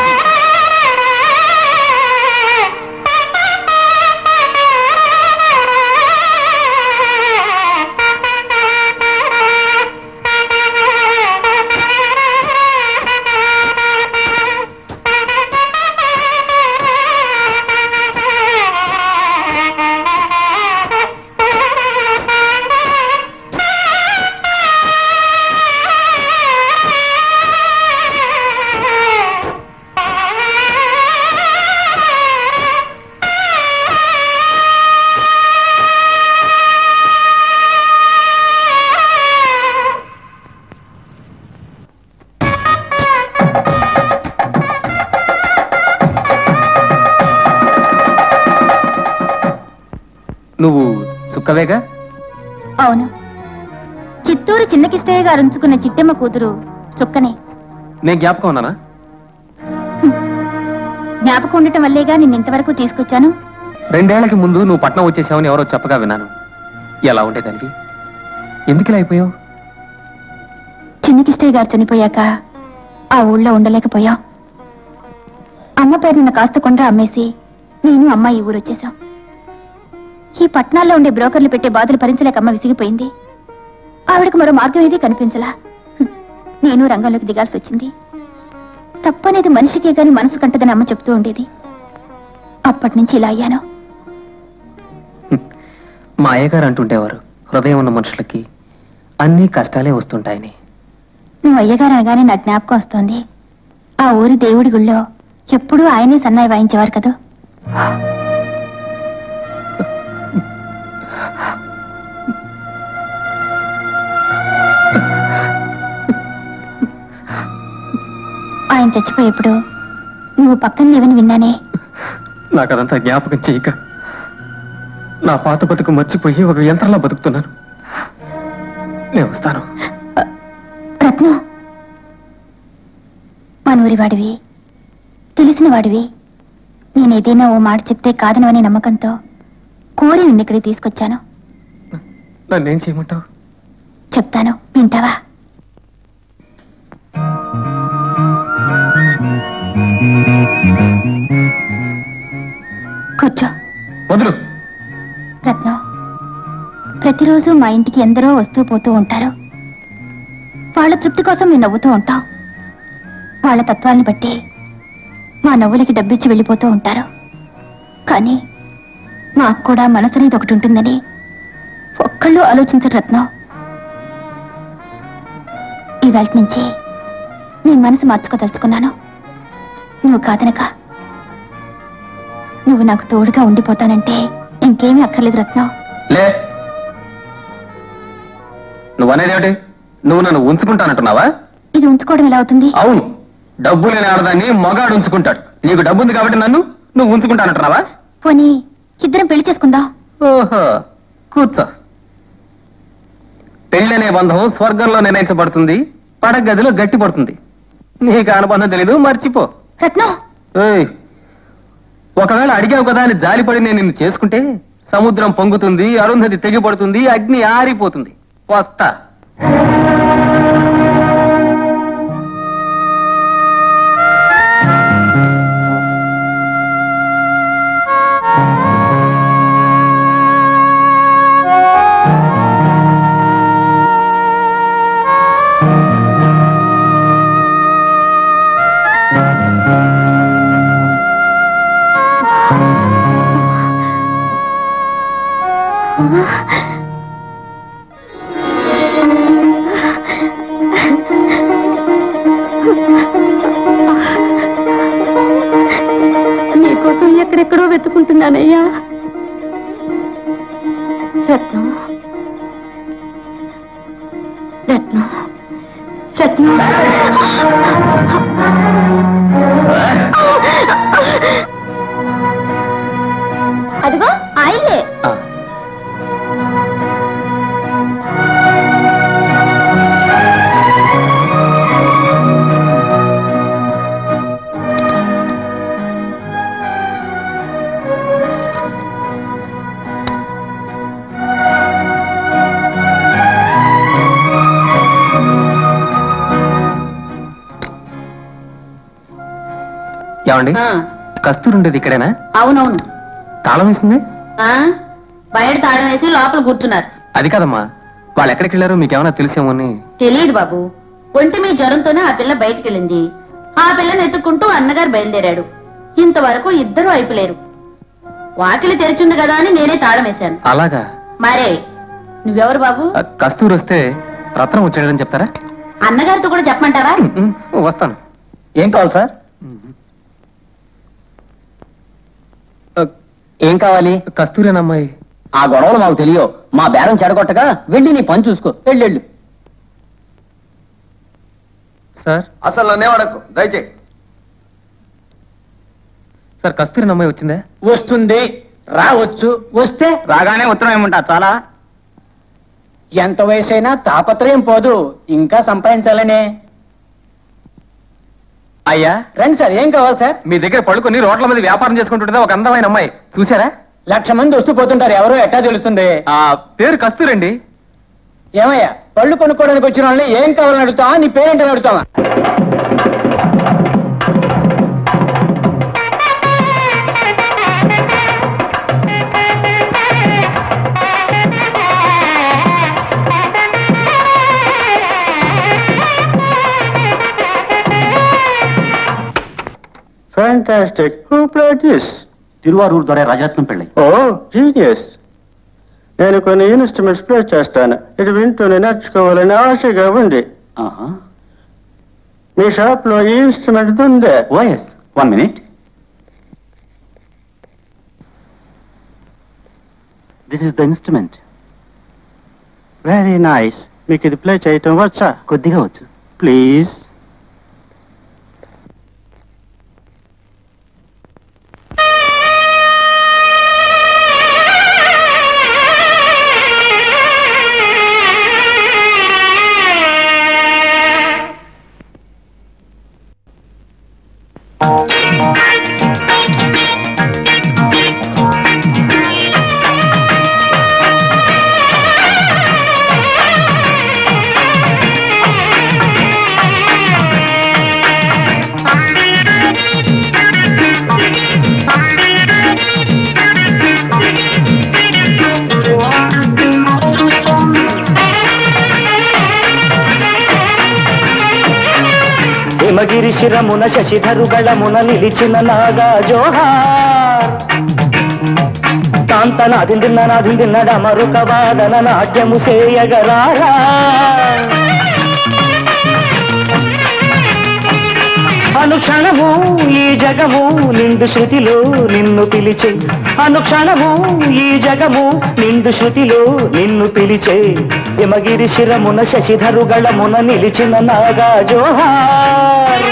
ఆ ఆవిడేగా అవును చిత్తూరు చిన్నకిష్టయ్య గారు ఉంచుకున్న చిట్టమ్మ కూతురు చుక్కనే నేను జ్ఞాపకం ఉన్నానా జ్ఞాపకం ఉండటం వల్లేగా నిన్ను ఇంతవరకు తీసుకొచ్చాను రెండేళ్లకి ముందు నువ్వు పట్నం వచ్చేసావని ఎవరో చెప్పగా విన్నాను ఎలా ఉండేదానివి ఎందుకు ఇలా అయిపోయావు చిన్నకిష్టయ్య గారు చనిపోయాక ఆ ఊళ్ళో ఉండలేకపోయాం అమ్మ పేరున కాస్త కొండ అమ్మేసి నేను అమ్మ ఈ ఊరు వచ్చేసాం ఈ పట్నాల్లో ఉండే బ్రోకర్లు పెట్టే బాధలు భరించలేక అమ్మ విసిగిపోయింది ఆవిడకు మరో మార్గం ఏదీ కనిపించలా హ్మ్. నేను రంగంలోకి దిగాల్సి వచ్చింది తప్పనేది మనిషికే గాని మనసు కంటదని అమ్మ చెప్తూ ఉండేది అప్పటి నుంచి ఇలా అయ్యాను మా అయ్యగారు అంటుండేవారు హృదయం ఉన్న మనుషులకి అన్ని కష్టాలే వస్తుంటాయని నువ్వు అయ్యగారు అనగానే నా జ్ఞాపకం వస్తోంది ఆ ఊరి దేవుడి గుళ్ళో ఎప్పుడూ ఆయనే సన్నాయి వాయించేవారు కదా ఆయన చచ్చిపోయేప్పుడు నువ్వు పక్కన లేవని విన్నానే నాకు అదంతా జ్ఞాపకం చేయక నా పాత బతుకు మర్చిపోయి ఒక యంత్రంలా బతుకుతున్నాను నేను వస్తాను రత్నం మనూరి వాడివి తెలిసిన వాడివి నేను ఏదైనా ఓ మాట చెప్తే కాదనవనే నమ్మకంతో కోరి నిన్ను ఇక్కడికి తీసుకొచ్చాను నన్నేం చేయమంటావు చెప్తాను వింటావా కూర్చో వదులు రత్నం ప్రతిరోజు మా ఇంటికి ఎందరో వస్తూ పోతూ ఉంటారు వాళ్ళ తృప్తి కోసం మేము నవ్వుతూ ఉంటాం వాళ్ళ తత్వాన్ని బట్టి మా నవ్వులకి డబ్బిచ్చి వెళ్ళిపోతూ ఉంటారు కానీ మాకు కూడా మనసు అనేది ఒకటి ఉంటుందని ఒక్కళ్ళు ఆలోచించరు రత్నం ఇవాళ నుంచి నీ మనసు మార్చుకోదలుచుకున్నాను నువ్వు కాదనక నువ్వు నాకు తోడుగా ఉండిపోతానంటే ఇంకేమీ అక్కర్లేదు రత్నం లే నువ్వు అనేదేమిటి నువ్వు నన్ను ఉంచుకుంటానంటున్నావా ఇది ఉంచుకోవడం ఎలా అవుతుంది అవును డబ్బు లేని ఆడదాన్ని మగాడు ఉంచుకుంటాడు నీకు డబ్బు ఉంది కాబట్టి నన్ను నువ్వు ఉంచుకుంటానంటున్నావా పోనీ ఇద్దరం పెళ్లి చేసుకుందాం ఓహో కూర్చో పెళ్ళనే బంధం స్వర్గంలో నిర్ణయించబడుతుంది పడగదిలో గట్టి పడుతుంది నీకు ఆ అనుబంధం తెలీదు మర్చిపో రత్నం ఏయ్, ఒకవేళ అడిగావు కదా అని జాలిపడి నేను నిన్ను చేసుకుంటే సముద్రం పొంగుతుంది అరుంధతి తెగిపడుతుంది అగ్ని ఆరిపోతుంది వస్తా నీకోసం ఎక్కడెక్కడో వెతుకుంటున్నానయ్యా రత్నం రత్నం రత్నం అదిగో ఆయలే ఆ, ఏమండి కస్తూరి ఉండేది ఇక్కడేనా అవునవును తాళం వేసింది ఆ బయట తాళం వేసి లోపల కూర్చున్నారు అది కాదమ్మా వాళ్ళు ఎక్కడికి వెళ్ళారో మీకేమైనా తెలిసేమో అని తెలియదు బాబు ఒంటి మీ జ్వరంతోనే ఆ పిల్ల బయటికి వెళ్ళింది ఆ పిల్లని ఎత్తుక్కుంటూ అన్నగారు బయలుదేరాడు ఇంతవరకు ఇద్దరు అయిపోలేరు వాకిలి తెరిచింది కదా అని నేనే తాళం వేశాను అలాగా మరే నువ్వెవరు బాబు ఆ, కస్తూరి వస్తే రత్నం వచ్చాడని చెప్తారా అన్నగారితో కూడా చెప్పమంటావా ఉమ్, వస్తాను ఏం కావాలి సార్ ఏం కావాలి కస్తూరేనమ్మాయి ఆ గొడవలు మాకు తెలియవు మా బేరం చెడగొట్టగా వెళ్ళి నీ పని చూసుకో వెళ్ళెళ్ళు సార్ అసలు నన్నే అడక్కు దయచేయి సార్ కస్తూరినమ్మాయి వచ్చిందా వస్తుంది రావచ్చు వస్తే రాగానే ఉత్తరం ఏమంటా చాలా ఎంత వయసైనా తాపత్రయం పోదు ఇంకా సంపాదించాలనే అయ్యా రండి సార్ ఏం కావాలి సార్ మీ దగ్గర పడుకొని రోడ్ల మీద వ్యాపారం చేసుకుంటుంటే ఒక అందమైన అమ్మాయి చూసారా లక్ష మంది వస్తూ పోతుంటారు ఎవరో ఎట్టా తెలుస్తుంది ఆ పేరు కస్తూరండి ఏమయ్యా పళ్ళు కొనుక్కోవడానికి వచ్చిన వాళ్ళని ఏం కావాలని అడుగుతావా నీ పేరేంటని అడుగుతావా fantastic who played this Thiruvarur దొర రజరత్నం పెళ్ళి ఓ జీనియస్ నేను కొన్ని ఇన్స్ట్రుమెంట్స్ ప్లే చేస్తాను ఇది వింటూనే నేర్చుకోవాలని ఆశగా ఉంది మీ షాప్ లో ఈ ఇన్స్ట్రుమెంట్ ఉందే ఓఎస్ one minute this is the instrument very nice మీకు ఇది ప్లే చేయటం వచ్చా కొద్దిగా వచ్చు ప్లీజ్ హిమగిరి శిరమున శశిధరుగళమున నిలిచిన నాగా జోహార్ కాంతనాదిందిన్న నాదిందిన్నడ మరుక వాదన నాట్యము సేయగరారా అనుక్షణము ఈ జగము నిండు శృతిలో నిన్ను పిలిచే అనుక్షణము ఈ జగము నిండు శృతిలో నిన్ను పిలిచే హిమగిరి శిరమున శశిధరుగళమున నిలిచిన నాగా జోహార్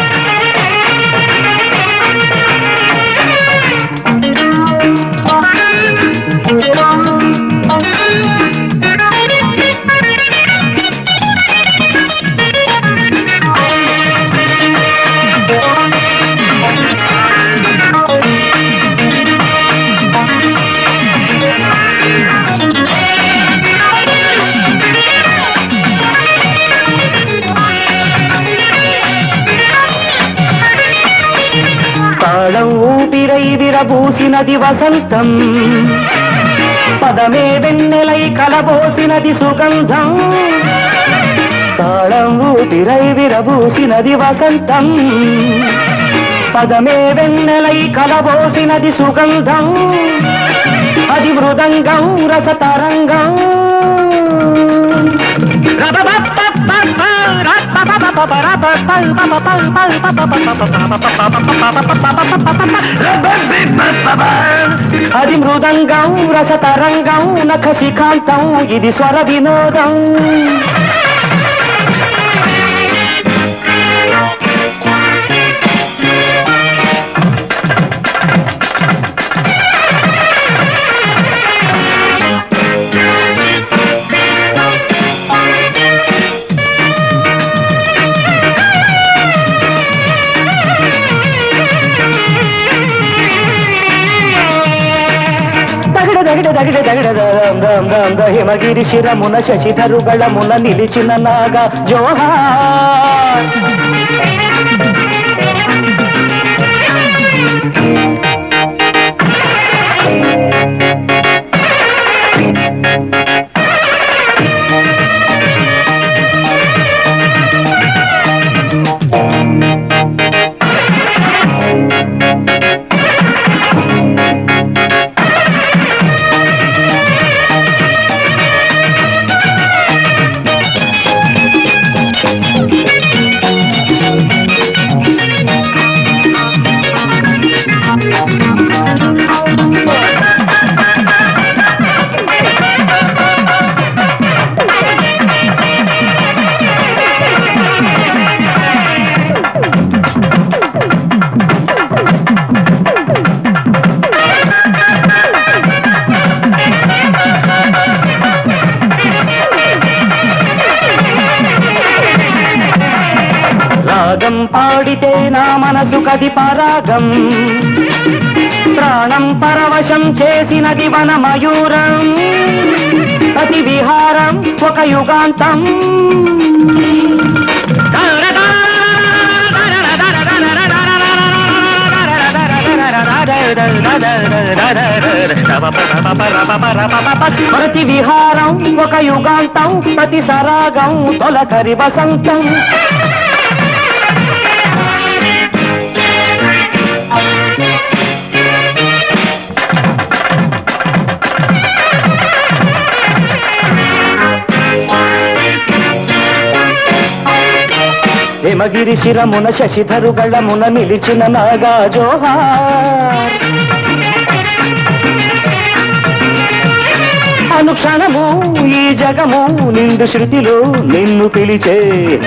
తాళం ఊపిరై విరబూసినది వసంతం పదమే వెన్నెలై కలబోసినది సుగంధం తాళం ఊపిరై విరబూసినది వసంతం పదమే వెన్నెలై కలబోసినది సుగంధం అది మృదంగం రసతరంగం అది మృదంగం రసతరంగం నఖశిఖాంతం ఇది స్వర వినోదం దగిడ దగిడ దగిడ దగిడ దం దం దం ద హిమగిరి శిరమున శశిధరుగళమున నిలిచిన నాగ జోహార్ పాడితే నా మనసు కది పరాగం ప్రాణం పరవశం చేసినది వన మయూరం ప్రతి విహారం ఒక యుగాంతం ప్రతి విహారం ఒక యుగాంతం ప్రతి సరాగం తొలకరి వసంతం హిమగిరి శిరమున శశిధరు గళమున నిలిచిన నాగా జోహార్ అనుక్షణము ఈ జగము నిండు శృతిలో నిన్ను పిలిచే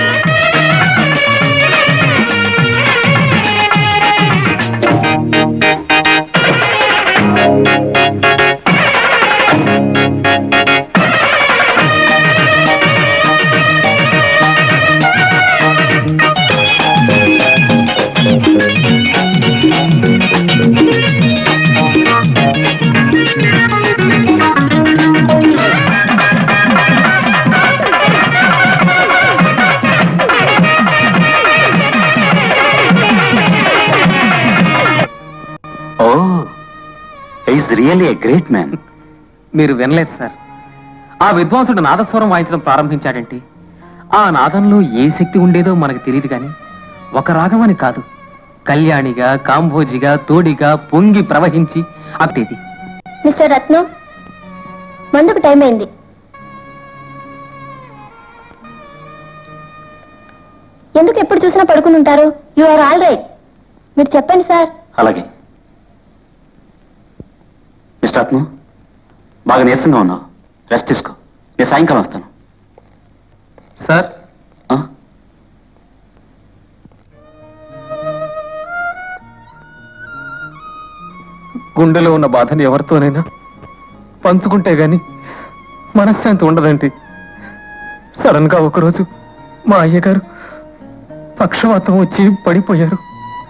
ఓ is really a great man మీరు వినలేదు సార్ ఆ విద్వాంసుడు నాదస్వరం వాయించడం ప్రారంభించాడంటే ఆ నాదంలో ఏ శక్తి ఉండేదో మనకు తెలియదు కానీ ఒక రాగం అని కాదు కళ్యాణిగా కాంభోజిగా తోడిగా పొంగి ప్రవహించి అట్టేది మిస్టర్ రత్నం మందుకు టైం అయింది ఎందుకు ఎప్పుడు చూసినా పడుకుని ఉంటారు యు ఆర్ ఆల్ రైట్ మీరు చెప్పండి సార్ అలాగే మిస్టర్ రత్నం బాగా నీరసంగా ఉన్నావు రెస్ట్ తీసుకో నేను సాయంకాలం వస్తాను సార్ ఆ? గుండెలో ఉన్న బాధని ఎవరితోనైనా పంచుకుంటే గాని మనశ్శాంతి ఉండదండి సడన్ గా ఒకరోజు మా అయ్యగారు పక్షవాతం వచ్చి పడిపోయారు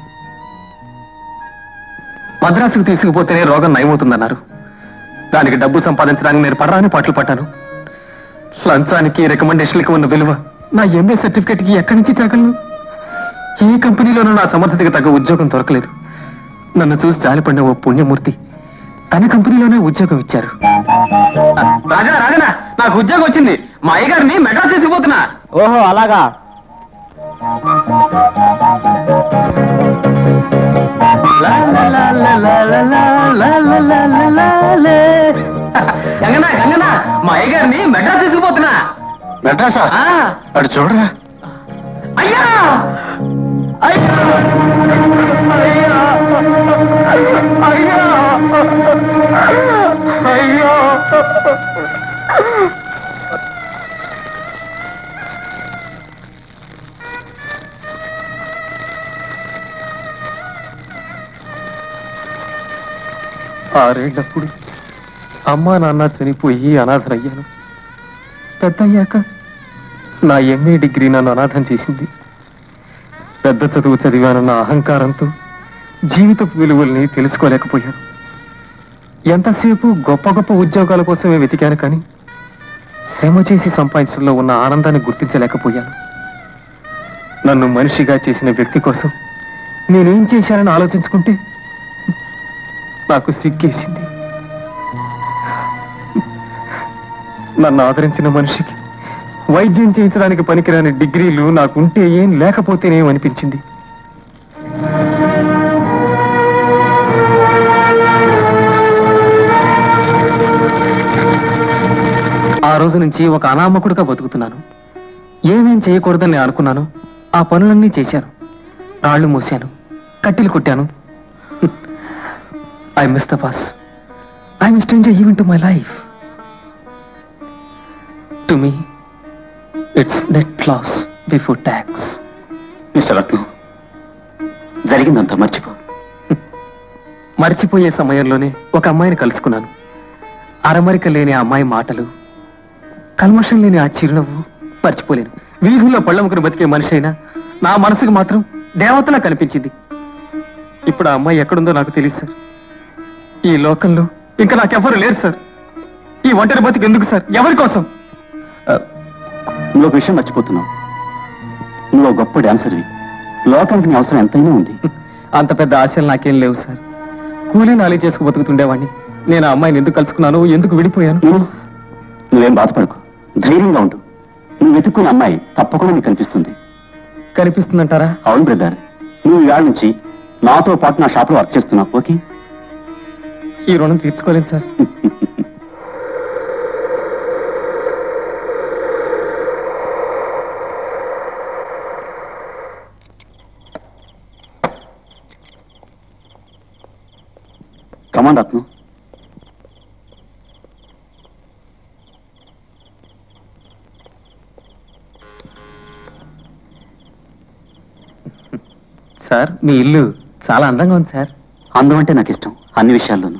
మద్రాసుకు తీసుకుపోతేనే రోగం నయమవుతుందన్నారు దానికి డబ్బు సంపాదించడానికి నేను పడరాని పాటలు పడ్డాను లంచానికి రికమెండేషన్లకి ఉన్న విలువ నా ఎంఏ సర్టిఫికెట్కి ఎక్కడి నుంచి తగలను ఏ కంపెనీలోనూ నా సమర్థతకి తగ్గ ఉద్యోగం దొరకలేదు నన్ను చూసి జాలిపడిన ఓ పుణ్యమూర్తి తన కంపెనీలోనే ఉద్యోగం ఇచ్చారు రాజా రాజనా నాకు ఉద్యోగం వచ్చింది మా అయ్యగారిని మెడ్రాస్ తీసుకుపోతున్నా ఓహో అలాగా గంగనా గంగనా మా అయ్యగారిని మెడ్రాస్ తీసుకుపోతున్నా మెడ్రాసా ఆ, అటు చూడరా అయ్యా అయ్యా అయ్యా అయ్యా అయ్యా ఆరేళ్లప్పుడు అమ్మా నాన్న చనిపోయి అనాథనయ్యాను పెద్దయ్యాక నా ఎంఏ డిగ్రీ నన్ను అనాథం చేసింది పెద్ద చదువు చదివానన్న అహంకారంతో జీవితపు విలువల్ని తెలుసుకోలేకపోయాను ఎంతసేపు గొప్ప గొప్ప ఉద్యోగాల కోసమే వెతికాను కానీ శ్రమ చేసి సంపాదించడంలో ఉన్న ఆనందాన్ని గుర్తించలేకపోయాను నన్ను మనిషిగా చేసిన వ్యక్తి కోసం నేనేం చేశానని ఆలోచించుకుంటే నాకు సిగ్గేసింది నన్ను ఆదరించిన మనిషికి వైద్యం చేయించడానికి పనికిరాని డిగ్రీలు నాకుంటే ఏం లేకపోతేనేం అనిపించింది ఆ రోజు నుంచి ఒక అనామకుడుగా బతుకుతున్నాను ఏమేం చేయకూడదని నేను అనుకున్నాను ఆ పనులన్నీ చేశాను రాళ్లు మూశాను కట్టెలు కొట్టాను I miss the boss I miss enjoy even to my life to me it's net loss before tax mister Ratnam జరిగిందంతా మర్చిపో మర్చిపోయే సమయంలోనే ఒక అమ్మాయిని కలుసుకున్నాను అరమరిక లేని ఆ అమ్మాయి మాటలు కల్మషం లేని ఆ చిరునవ్వు మర్చిపోలేను వీధుల్లో పళ్ళముకుని బతికే మనిషి అయినా నా మనసుకు మాత్రం దేవతలా కనిపించింది ఇప్పుడు ఆ అమ్మాయి ఎక్కడుందో నాకు తెలియదు సార్ ఈ లోకంలో ఇంకా నాకెవ్వరు లేరు సార్ ఈ ఒంటరి బతికి ఎందుకు సార్ ఎవరి కోసం నువ్వు ఒక విషయం మర్చిపోతున్నావు నువ్వు ఒక గొప్ప డాన్సర్వి లోకానికి నీ అవసరం ఎంతైనా ఉంది అంత పెద్ద ఆశలు నాకేం లేవు సార్ కూలీ నాలి చేసుకు బతుకుతుండేవాడిని నేను ఆ అమ్మాయిని ఎందుకు కలుసుకున్నాను ఎందుకు విడిపోయాను నువ్వు నువ్వేం బాధపడకు ధైర్యంగా ఉండు నువ్వు వెతుక్కున్న అమ్మాయి తప్పకుండా నీకు కనిపిస్తుంది కనిపిస్తుందంటారా అవును బ్రదర్ నువ్వు ఇవాళ నుంచి నాతో పాటు నా షాప్లో వర్క్ చేస్తున్నావు ఓకే ఈ రుణం తీర్చుకోలేను సార్ కమాండ్ రత్నం సార్ మీ ఇల్లు చాలా అందంగా ఉంది సార్ అందం అంటే నాకు ఇష్టం అన్ని విషయాల్లోనూ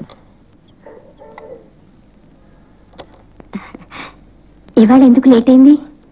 ఇవాళ ఎందుకు లేట్ అయింది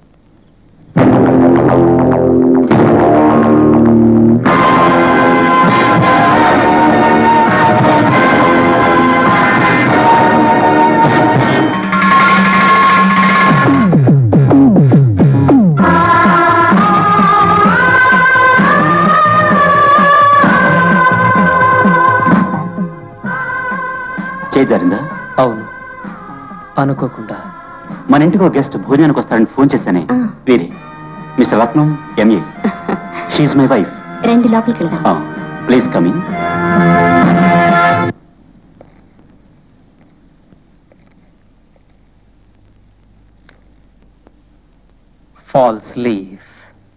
చేయి జారిందా అవును అనుకోకుండా మన ఇంటికి ఒక గెస్ట్ భోజనానికి వస్తారని ఫోన్ చేశానే ఆ. వీరే mister Ratnam MA she's my wife రండి లోపలికి వెళ్దాం ప్లీజ్ కమింగ్ ఫాల్స్ లీవ్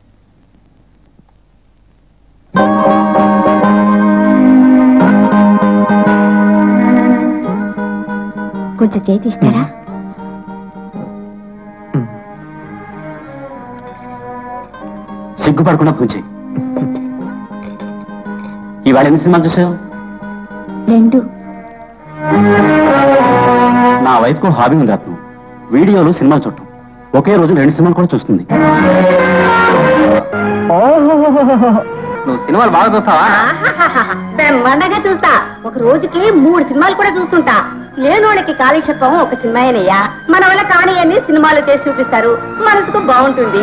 కొంచెం చేతి ఇస్తారా సిగ్గుపడకుండా ఫోన్ చేయి ఇవాళ ఎన్ని సినిమాలు చూసావు రెండు నా వైఫ్కు హాబీ ఉంది రత్నం వీడియోలు సినిమాలు చూడటం ఒకే రోజు రెండు సినిమాలు కూడా చూస్తుంది నువ్వు సినిమాలు బాగా చూస్తావా బ్రహ్మాండంగా చూస్తా ఒక రోజుకి మూడు సినిమాలు కూడా చూస్తుంటా లేనోళ్ళకి కాలక్షేపం ఒక సినిమాయేనయ్యా మన వల్ల కాని అన్ని సినిమాలు చేసి చూపిస్తారు మనసుకు బాగుంటుంది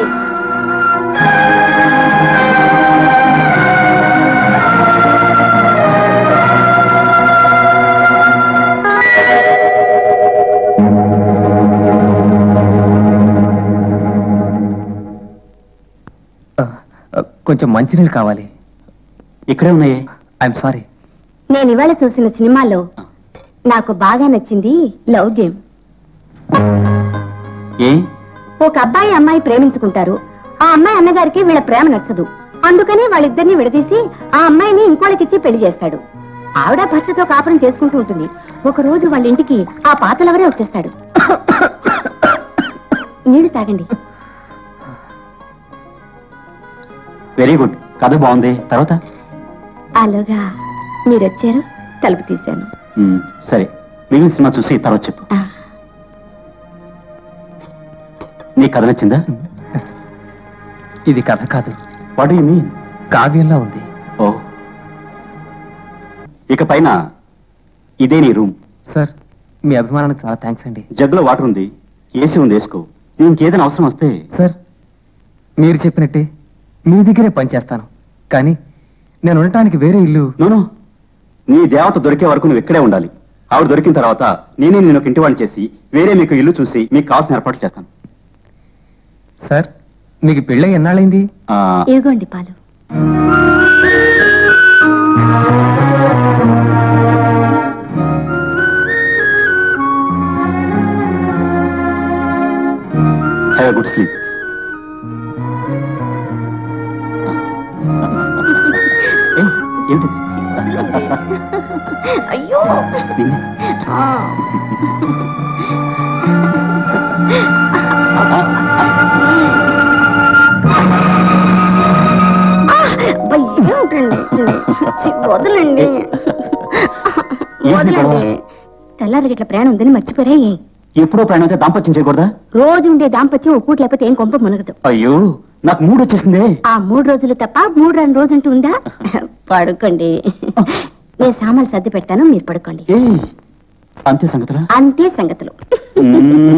ఆ, ఆ, కొంచెం మంచినీళ్ళు కావాలి ఇక్కడే ఉన్నాయే ఐఎమ్ సారీ నేను ఇవాళ చూసిన సినిమాలో నాకు బాగా నచ్చింది లవ్ గేమ్ ఏ ఒక అబ్బాయి అమ్మాయి ప్రేమించుకుంటారు ఆ అమ్మాయి అన్నగారికి వీళ్ళ ప్రేమ నచ్చదు అందుకని వాళ్ళిద్దరిని విడదీసి ఆ అమ్మాయిని ఇంకోళ్ళకిచ్చి పెళ్లి చేస్తాడు ఆవిడ భర్తతో కాపురం చేసుకుంటూ ఉంటుంది ఒక రోజు వాళ్ళ ఇంటికి ఆ పాతలవరే వచ్చేస్తాడు నీళ్లు తాగండి వెరీ గుడ్ కథ బాగుంది తర్వాత అలాగా మీరు వచ్చారు తలుపు తీశాను మ్మ్, సరే మిగిలిన సినిమా చూసి తర్వాత చెప్పు ఆ, నీ కథ నచ్చిందా ఇది కథ కాదు వాట్ యు మీన్ కావ్యంలా ఉంది ఓ ఇక పైన ఇదే నీ రూమ్ సార్ మీ అభిమానానికి చాలా థ్యాంక్స్ అండి జగ్గులో వాటర్ ఉంది ఏసీ ఉంది వేసుకో నీకు ఇంకేదైనా అవసరం వస్తే సార్ మీరు చెప్పినట్టే మీ దగ్గరే పనిచేస్తాను కానీ నేను ఉండటానికి వేరే ఇల్లు నోను నీ దేవత దొరికే వరకు నువ్వు ఇక్కడే ఉండాలి ఆవిడ దొరికిన తర్వాత నేనే నేను ఒక ఇంటివాణ్ణి చేసి వేరే మీకు ఇల్లు చూసి మీకు కావాల్సిన ఏర్పాట్లు చేస్తాను సార్ మీకు పెళ్ళై ఎన్నాళ్ళైంది ఆ, ఇదిగోండి పాలు హ్యావ్ గుడ్ స్లీప్ ఏమిటిది అయ్యో నిన్నే. ఆ. ఆ, అబ్బా, ఏమిటండి చి, వదలండి వదలండి తెల్లారి ఇట్లా ప్రయాణం ఉందని మర్చిపోరే ఎప్పుడో ప్రయాణం అయితే దాంపత్యం చేయకూడదా రోజు ఉండే దాంపత్యం ఒప్పుడు లేకపోతే ఏం కొంప మునగదు అయ్యో నాకు మూడు వచ్చేసిందే ఆ మూడు రోజులు తప్ప మూడు రెండు రోజుంటూ ఉందా పడుకోండి నేను సామాన్లు సర్ది పెడతాను మీరు పడుకోండి ఏ అంతే సంగతులా అంతే సంగతులు మ్మ్.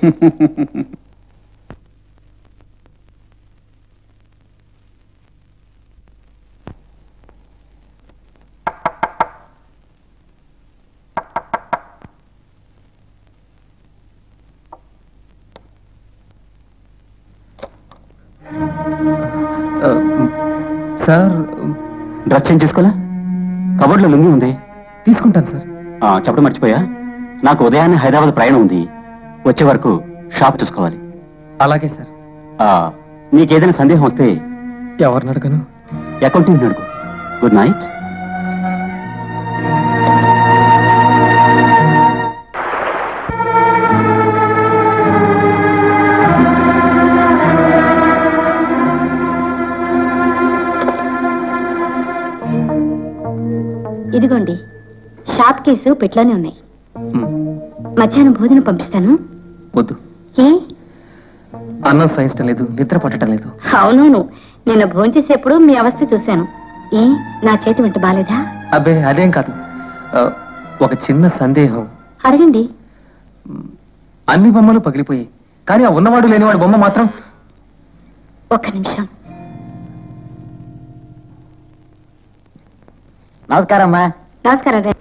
సార్ డ్రెస్ చేంజ్ చేసుకోలే కబోర్డ్లో లుంగి ఉంది తీసుకుంటాను సార్ ఆ, చెప్పడం మర్చిపోయా నాకు ఉదయాన్నే హైదరాబాద్ ప్రయాణం ఉంది వచ్చే వరకు షాప్ చూసుకోవాలి అలాగే సార్ ఆ, నీకేదైనా సందేహం వస్తే ఎవరిని అడగను అకౌంటింగ్ అడుగు గుడ్ నైట్ ఇదిగోండి షాప్ కేసు పెట్లోనే ఉన్నాయి మధ్యాహ్నం భోజనం పంపిస్తాను వద్దు ఏ అన్నం సహించడం లేదు నిద్ర పట్టడం లేదు అవునవును నిన్న భోంచేసేప్పుడు మీ అవస్థ చూశాను ఏ నా చేతి వంట బాలేదా అబ్బే అదేం కాదు ఆ, ఒక చిన్న సందేహం అడగండి అన్ని బొమ్మలు పగిలిపోయి కానీ ఆ ఉన్నవాడు లేనివాడు బొమ్మ మాత్రం ఒక్క నిమిషం నమస్కారం అమ్మా నమస్కారం రండి.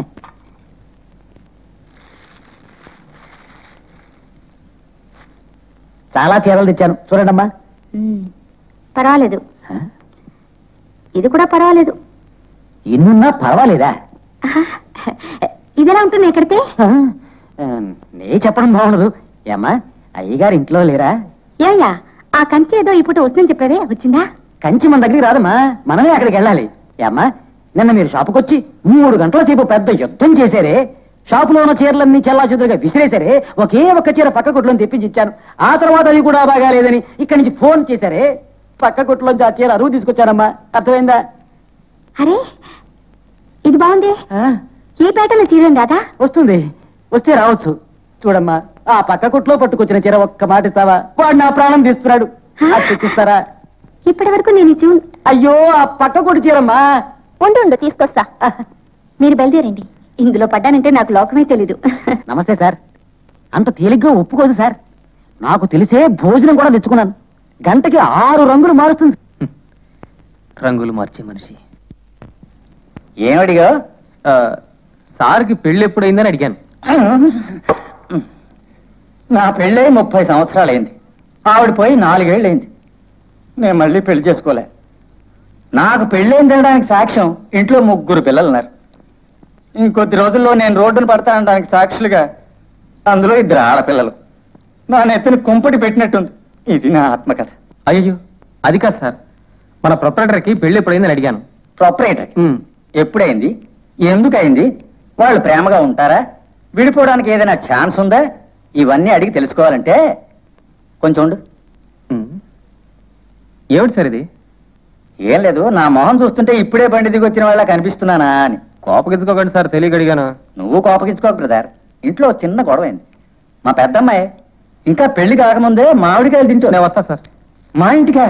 చాలా చీరలు తెచ్చాను చూడండమ్మా ఉమ్, పర్వాలేదు ఇది కూడా పర్వాలేదు ఎన్నున్నా పర్వాలేదా ఇదెలా ఉంటుంది ఎక్కడితే ఆ, నే చెప్పడం బాగుండదు ఏమ్మా అయ్యగారు ఇంట్లో లేరా ఏయ్యా ఆ కంచి ఏదో ఇప్పుడు వస్తుందని చెప్పావే వచ్చిందా కంచి మన దగ్గరికి రాదమ్మా మనమే అక్కడికి వెళ్ళాలి ఏమ్మా నిన్న మీరు షాపుకి వచ్చి మూడు గంటల సేపు పెద్ద యుద్ధం చేశారే షాపులో ఉన్న చీరలన్నీ చెల్లా చెదురుగా విసిరేశారే ఒకే ఒక్క చీర పక్క కొట్టులో తెప్పించి ఇచ్చాను ఆ తర్వాత అది కూడా బాగాలేదని ఇక్కడి నుంచి ఫోన్ చేశారే పక్క కొట్టులోంచి ఆ చీర అరువు తీసుకొచ్చానమ్మా అర్థమైందా అరే ఇది బాగుంది ఆ, ఈ పేటలో చీరం రాదా వస్తుంది వస్తే రావచ్చు చూడమ్మా ఆ పక్క కొట్లో పట్టుకొచ్చిన చీర ఒక్క మాట ఇస్తావా వాడు నా ప్రాణం తీస్తున్నాడు అది తెచ్చిస్తారా ఇప్పటి వరకు నేను ఇచ్చి ఉన్- అయ్యో ఆ పక్క కొట్టు చీరమ్మా ఉండు ఉండు తీసుకొస్తా మీరు బయలుదేరండి ఇందులో పడ్డానంటే నాకు లోకమే తెలీదు నమస్తే సార్ అంత తేలిగ్గా ఒప్పుకోదు సార్ నాకు తెలిసే భోజనం కూడా తెచ్చుకున్నాను గంటకి ఆరు రంగులు మారుస్తుంది రంగులు మార్చే మనిషి ఏమడిగా ఆ, సార్కి పెళ్లి ఎప్పుడైందని అడిగాను నా పెళ్ళై ముప్పై సంవత్సరాలైంది ఆవిడ పోయి నాలుగేళ్ళైంది నేను మళ్ళీ పెళ్లి చేసుకోలే నాకు పెళ్ళైంది తినడానికి సాక్ష్యం ఇంట్లో ముగ్గురు పిల్లలు ఉన్నారు ఇంకొద్ది రోజుల్లో నేను రోడ్డును పడతానడానికి సాక్షులుగా అందులో ఇద్దరు ఆడపిల్లలు నా నెత్తిని కుంపటి పెట్టినట్టుంది ఇది నా ఆత్మకథ అయ్యో అది కాదు సార్ మన ప్రొపరేటర్కి పెళ్లి ఎప్పుడైందని అడిగాను ప్రొపరేటర్ ఉమ్, ఎప్పుడైంది ఎందుకైంది వాళ్ళు ప్రేమగా ఉంటారా విడిపోవడానికి ఏదైనా ఛాన్స్ ఉందా ఇవన్నీ అడిగి తెలుసుకోవాలంటే కొంచెం ఉండు ఉమ్. ఏమిటి సార్ ఇది ఏం లేదు నా మొహం చూస్తుంటే ఇప్పుడే బండి దిగి వచ్చిన వాళ్ళ కనిపిస్తున్నానా అని కోపగించుకోకండి సార్ తెలియక అడిగాను నువ్వు కోపగించుకోకు బ్రదర్ ఇంట్లో చిన్న గొడవ అయింది మా పెద్దమ్మాయి ఇంకా పెళ్లి కాకముందే మామిడికాయలు తింటూ నేను వస్తా సార్ మా ఇంటికా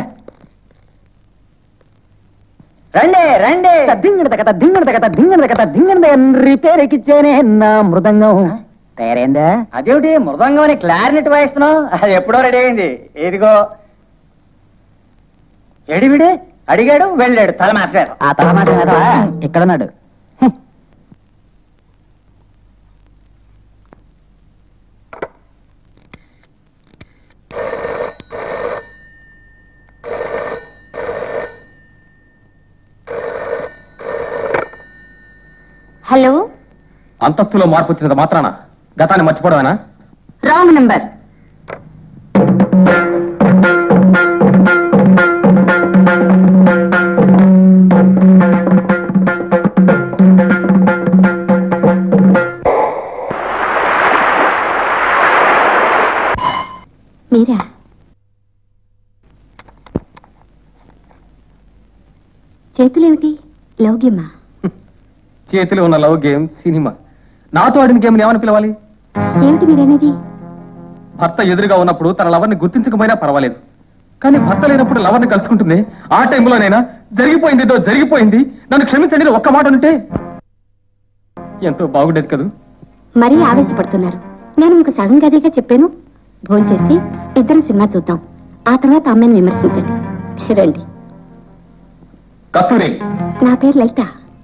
రండి రండి దింగడ తగత దింగడ తగత దింగడ తగత దింగడ రిపేర్ ఎక్కిచ్చేనే నా మృదంగం తయారైందా అదేమిటి మృదంగం అని క్లారినెట్ వాయిస్తున్నావు అది ఎప్పుడో రెడీ అయింది ఇదిగో ఎడివిడే అడిగాడు వెళ్ళాడు తలమాసారు ఆ తలమాసారా ఇక్కడున్నాడు హలో అంతస్తులో మార్పు వచ్చినంత మాత్రాన గతాన్ని మర్చిపోవడమేనా రాంగ్ నంబర్ మీరా చేతులేమిటి లౌగ్యమా చేతిలో ఉన్న లవ్ గేమ్ సినిమా నాతో ఆడిన గేమ్ ఏమని పిలవాలి ఏమిటి మీరనేది భర్త ఎదురుగా ఉన్నప్పుడు తన లవర్ని గుర్తించకపోయినా పర్వాలేదు కానీ భర్త లేనప్పుడు లవర్ని కలుసుకుంటుంది ఆ టైంలోనైనా జరిగిపోయింది ఏదో జరిగిపోయింది నన్ను క్షమించండి అని ఒక్క మాట ఉంటే ఎంతో బాగుండేది కదూ మరీ ఆవేశపడుతున్నారు నేను మీకు సగం గదిగా చెప్పాను భోంచేసి ఇద్దరు సినిమా చూద్దాం ఆ తర్వాత అమ్మాయిని విమర్శించండి రండి కస్తూరి నా పేరు లలిత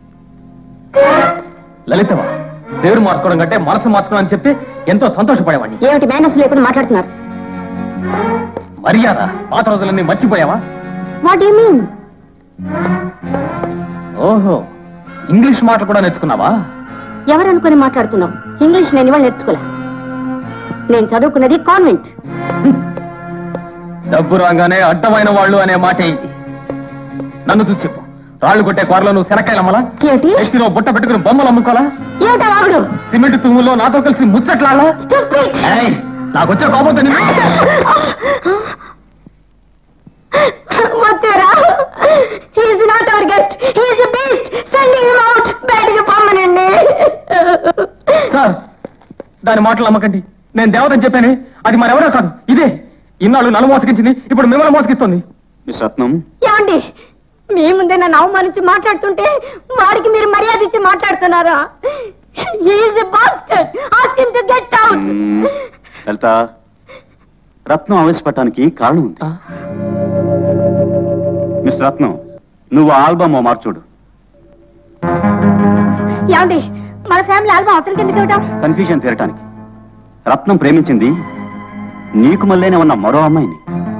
లలితవా పేరు మార్చుకోవడం కంటే మనసు మార్చుకోవడం అని చెప్తే ఎంతో సంతోషపడేవాడిని ఏమిటి మేనస్ లేకుండా మాట్లాడుతున్నారు మర్యాద పాత రోజులన్నీ మర్చిపోయావా వాట్ యు మీన్ ఓహో ఇంగ్లీష్ మాటలు కూడా నేర్చుకున్నావా ఎవరు అనుకుని మాట్లాడుతున్నావు ఇంగ్లీష్ నేను ఇవాళ నేర్చుకోలే నేను చదువుకున్నది కాన్వెంట్ డబ్బు రాగానే అడ్డమైన వాళ్ళు అనే మాట ఏంటి నన్ను చూసి చెప్పు రాళ్ళు కొట్టే కూరలో నువ్వు శనక్కాయలు అమ్మలా ఏమిటి ఎత్తిలో బుట్ట పెట్టుకుని బొమ్మలు అమ్ముకోవాలా ఏమిటా వాగుడు సిమెంట్ తుమ్ములో నాతో కలిసి ముచ్చట్లాలా Stupid! ఏయ్, నాకు వచ్చే కోపంతో నిన్ను- వచ్చారా he's not our guest he's a beast sending him out బయటికి పొమ్మనండి సార్ దాని మాటలు నమ్మకండి నేను దేవతని చెప్పానే అది మరెవరో కాదు ఇదే ఇన్నాళ్ళు నన్ను మోసగించింది ఇప్పుడు మిమ్మల్ని మోసగిస్తుంది మిస్ రత్నం ఏమండి మీ ముందే నన్ను అవమానించి మాట్లాడుతుంటే వాడికి మీరు మర్యాద ఇచ్చి మాట్లాడుతున్నారా he's a bastard ask him to get out hmm. Lalitha Ratnam ఆవేశపడటానికి కారణం ఉంది మిస్ రత్నం నువ్వు ఆల్బమ్ ఓ మార్చుడు ఏమండి మన ఫ్యామిలీ ఆల్బమ్ అవతలకి ఎందుకు ఇవ్వటం కన్ఫ్యూజన్ తీరటానికి రత్నం ప్రేమించింది నీకు మళ్ళీనే ఉన్న మరో అమ్మాయిని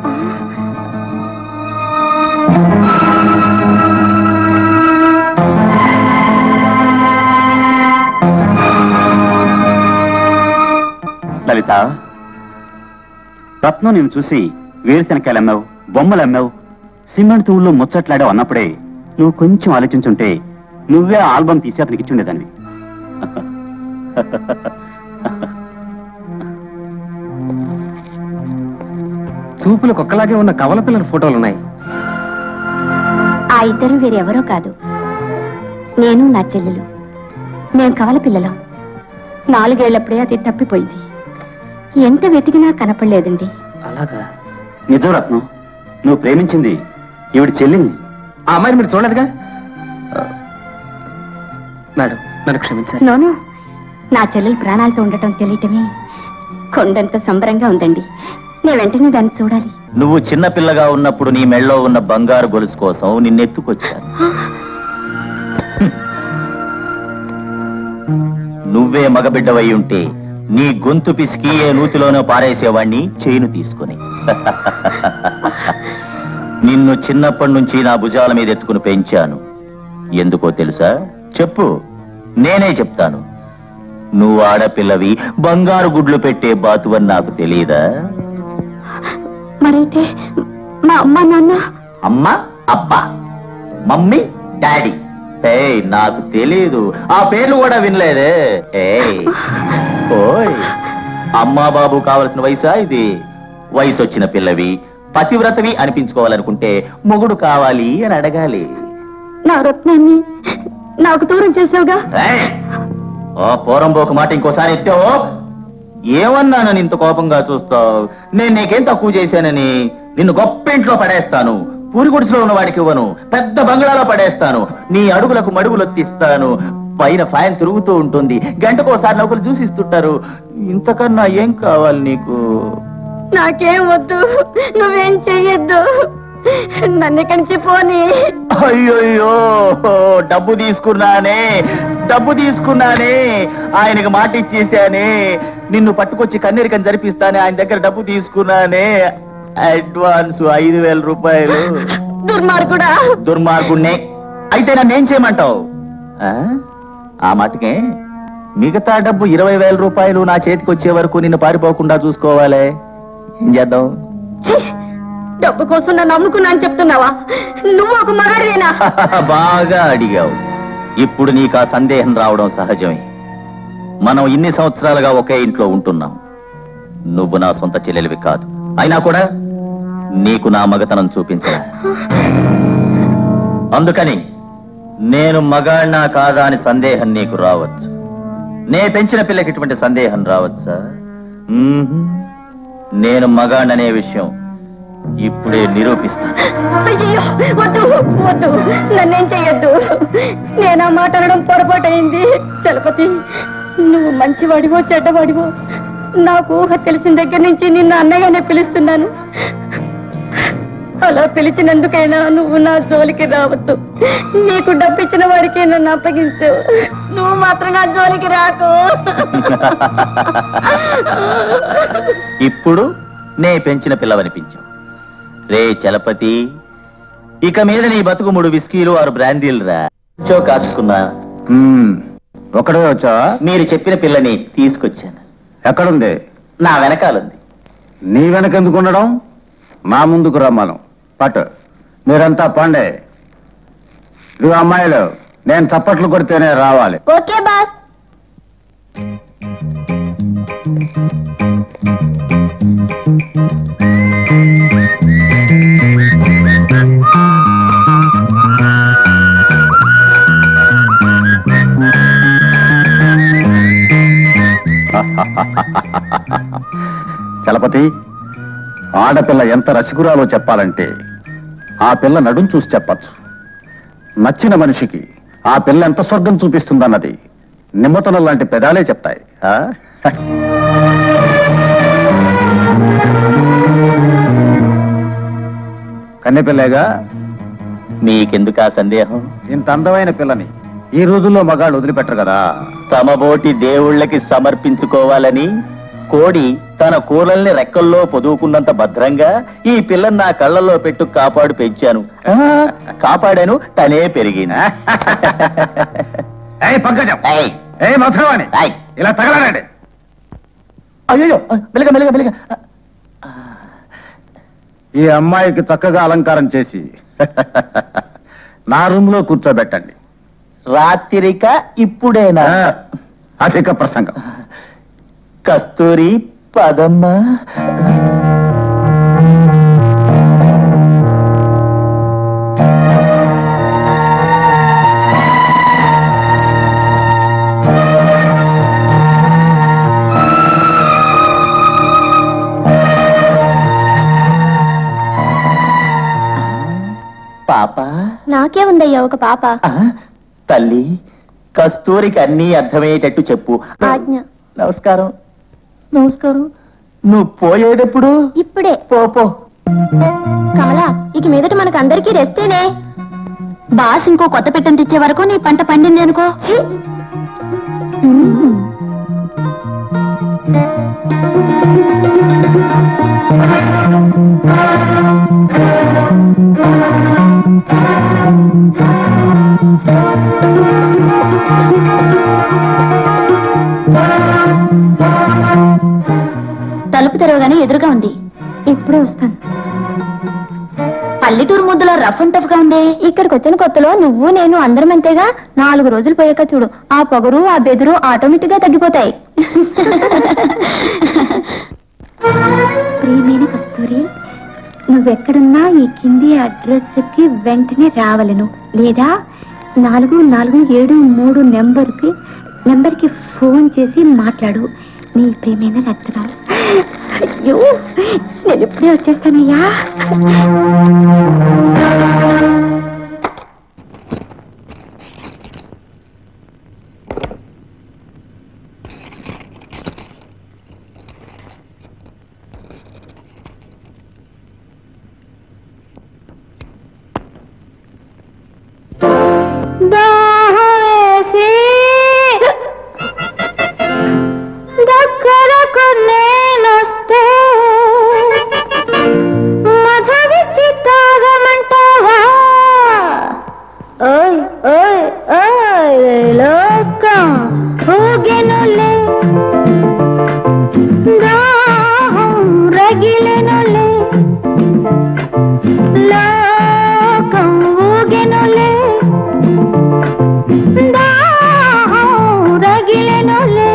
లలిత రత్నం నేను చూసి వేరుశనకాయలు అమ్మావు బొమ్మలు అమ్మావు సిమెంట్ తూళ్ళు ముచ్చట్లాడావు అన్నప్పుడే నువ్వు కొంచెం ఆలోచించుంటే నువ్వే ఆ ఆల్బమ్ తీసి అతనికి ఇచ్చుండేదానివి చూపులు ఒక్కలాగే ఉన్న కవల పిల్లల ఫోటోలు ఉన్నాయి ఆ ఇద్దరు వేరెవరో కాదు నేను నా చెల్లెలు నేను కవల పిల్లలం నాలుగేళ్లప్పుడే అది తప్పిపోయింది ఎంత వెతికినా కనపడలేదండి అలాగా నిజం రత్నం నువ్వు ప్రేమించింది ఈవిడ చెల్లిని ఆ అమ్మాయిని మీరు చూడలేదుగా ఆ, మేడం నన్ను క్షమించాలి నోను నా చెల్లెలు ప్రాణాలతో ఉండటం తెలియటమే కొండంత సంబరంగా ఉందండి నేను వెంటనే దాన్ని చూడాలి నువ్వు చిన్నపిల్లగా ఉన్నప్పుడు నీ మెళ్ళో ఉన్న బంగారు గొలుసు కోసం నిన్నెత్తుకొచ్చాను హ్మ్. నువ్వే మగబిడ్డవై ఉంటే నీ గొంతు పిసికి ఏ నూతిలోనో పారేసేవాణ్ణి చేను తీసుకుని నిన్ను చిన్నప్పటి నుంచి నా భుజాల మీద ఎత్తుకుని పెంచాను ఎందుకో తెలుసా చెప్పు నేనే చెప్తాను నువ్వు ఆడపిల్లవి బంగారు గుడ్లు పెట్టే బాతువని నాకు తెలియదా మరైతే మా అమ్మ నాన్న అమ్మ అబ్బా మమ్మీ డాడీ ఏయ్ నాకు తెలీదు ఆ పేర్లు కూడా వినలేదే ఏయ్ ఓయ్ అమ్మా బాబు కావలసిన వయసా ఇది వయసు వచ్చిన పిల్లవి పతివ్రతవి అనిపించుకోవాలనుకుంటే మొగుడు కావాలి అని అడగాలి నా రత్నాన్ని నాకు దూరం చేసావుగా ఏయ్! ఓ పోరంబోకు మాట ఇంకోసారి ఎత్తావో ఏమన్నానని ఇంత కోపంగా చూస్తావు నేను నీకేం తక్కువ చేశానని నిన్ను గొప్ప ఇంట్లో పడేస్తాను పూరి గుడిసెలో ఉన్న వాడికి ఇవ్వను పెద్ద బంగ్లాలో పడేస్తాను నీ అడుగులకు మడుగులొత్తిస్తాను పైన ఫ్యాన్ తిరుగుతూ ఉంటుంది గంటకోసారి నౌకలు చూసిస్తుంటారు ఇంతకన్నా ఏం కావాలి నీకు నాకేం వద్దు నువ్వేం చెయ్యొద్దు నన్ను ఇక్కడి నుంచి పోనీ అయ్యోయ్యో డబ్బు తీసుకున్నానే డబ్బు తీసుకున్నానే ఆయనకి మాట ఇచ్చేసానే నిన్ను పట్టుకొచ్చి కన్నీరికని జరిపిస్తానే ఆయన దగ్గర డబ్బు తీసుకున్నానే అడ్వాన్స్ ఐదు వేల రూపాయలు దుర్మార్గుడా దుర్మార్గుణ్ణే అయితే నన్ను ఏం చేయమంటావు ఆ? ఆ మాటకే మిగతా డబ్బు ఇరవై వేల రూపాయలు నా చేతికి వచ్చే వరకు నిన్ను పారిపోకుండా చూసుకోవాలి ఏం చేద్దాం ఛీ! డబ్బు కోసం నన్ను నమ్ముకున్నాను చెప్తున్నావా నువ్వు ఒక మగాడివేనా బాగా అడిగావు ఇప్పుడు నీకు ఆ సందేహం రావడం సహజమే మనం ఇన్ని సంవత్సరాలుగా ఒకే ఇంట్లో ఉంటున్నాం నువ్వు నా సొంత చెల్లెలివి కాదు అయినా కూడా నీకు నా మగతనం చూపించరా అందుకని నేను మగాడినా కాదా అని సందేహం నీకు రావచ్చు నే పెంచిన పిల్లకి ఇటువంటి సందేహం రావచ్చా మ్మ్హ్. నేను మగాడిననే విషయం ఇప్పుడే నిరూపిస్తాను అయ్యో వద్దు వద్దు నన్నేం చెయ్యొద్దు నేను ఆ మాట అనడం పొరపాటైంది చలపతి నువ్వు మంచివాడివో చెడ్డవాడివో నాకు ఊహ తెలిసిన దగ్గర నుంచి నిన్ను అన్నయ్యనే పిలుస్తున్నాను అలా పిలిచినందుకైనా నువ్వు నా జోలికి రావద్దు నీకు డబ్బిచ్చిన వాడికి నన్ను అప్పగించు నువ్వు మాత్రం నా జోలికి రాకు ఇప్పుడు నే పెంచిన పిల్లవనిపించావు రే చలపతి ఇక మీద నీ బతుకు మూడు విస్కీలు ఆరు బ్రాందీలు రా చో కాచుకున్నా ఒకడే వచ్చావా మీరు చెప్పిన పిల్లని తీసుకొచ్చాను ఎక్కడుంది నా వెనకాలంది నీ వెనకెందుకు ఉండడం నా ముందుకు రమ్మను పట్టు మీరంతా పండే ఇదిగో అమ్మాయిలు నేను చప్పట్లు కొడితేనే రావాలి ఓకే బాస్ చలపతి ఆడపిల్ల ఎంత రసికురాలో చెప్పాలంటే ఆ పిల్ల నడుం చూసి చెప్పచ్చు నచ్చిన మనిషికి ఆ పిల్ల ఎంత స్వర్గం చూపిస్తుందన్నది నిమ్మతనం లాంటి పెదాలే చెప్తాయి ఆ? కన్నెపిల్లేగా నీకెందుకు ఆ సందేహం ఇంత అందమైన పిల్లని ఈ రోజుల్లో మగాళ్ళు వదిలిపెట్టరు కదా తమబోటి దేవుళ్ళకి సమర్పించుకోవాలని కోడి తన కూరల్ని రెక్కల్లో పొదువుకున్నంత భద్రంగా ఈ పిల్లని నా కళ్ళల్లో పెట్టు కాపాడు పెంచాను ఆ, కాపాడాను తనే పెరిగింది ఏయ్ పంకజం ఏయ్, ఏ మధురవాణి ఏయ్. ఇలా తగలడండి అయ్యో మెల్లగా మెల్లగా మెల్లగా ఈ అమ్మాయికి చక్కగా అలంకారం చేసి నా రూమ్ లో కూర్చోబెట్టండి రాత్రిక ఇప్పుడేనా ఆ, అధిక ప్రసంగం కస్తూరి పదమ్మ పాప నాకే ఉందయ్యా ఒక పాప ఆ, తల్లి కస్తూరికి అన్నీ అర్థమయ్యేటట్టు చెప్పు ఆజ్ఞ నమస్కారం నమస్కారం నువ్వు పోయేటప్పుడు ఇప్పుడే పో పో కమలా ఇక మీదట మనకు అందరికీ రెస్టేనే బాస్ ఇంకో కొత్త పెట్టని తెచ్చే వరకు నీ పంట పండింది అనుకో మ్మ్. తలుపు తెరవగానే ఎదురుగా ఉంది ఇప్పుడే వస్తాను పల్లెటూరు ముద్దలో రఫ్ అండ్ టఫ్ గా ఉంది ఇక్కడికి వచ్చిన కొత్తలో నువ్వు నేను అందరం అంతేగా నాలుగు రోజులు పోయాక చూడు ఆ పొగరు ఆ బెదురు ఆటోమేటిక్ గా తగ్గిపోతాయి ప్రియమైన కస్తూరి నువ్వెక్కడున్నా ఈ కింది అడ్రస్ కి వెంటనే రావలను లేదా నాలుగు నాలుగు ఏడు మూడు నెంబర్కి నెంబర్కి ఫోన్ చేసి మాట్లాడు నీ ప్రియమైన రత్నం అయ్యో నేను ఎప్పుడే వచ్చేస్తానయ్యా దగ్గరకు నేనొస్తే మధవిచ్చి తాగమంటావా ఓయ్ ఓయ్ ఓయ్ లోకం ఊగెనులే దాహం రగిలెనులే లోకం ఊగెనులే దాహం రగిలెనులే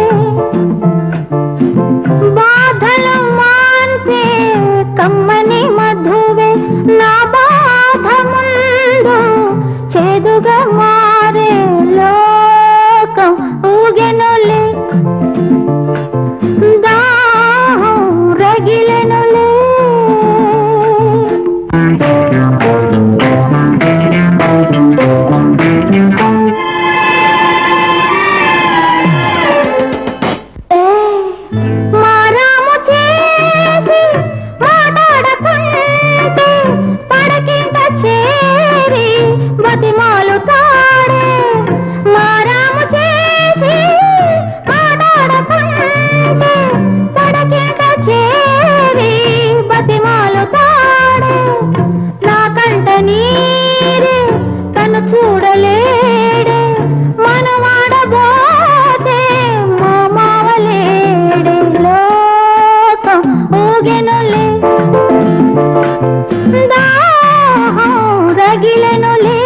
బాధలు మాన్పే కమ్మని మధువే నా బాధ ముందు చేదుగా మారే లోకం ఊగెనులే దాహం రగిలెనులే మూగెనులే దాహం రగిలెనులే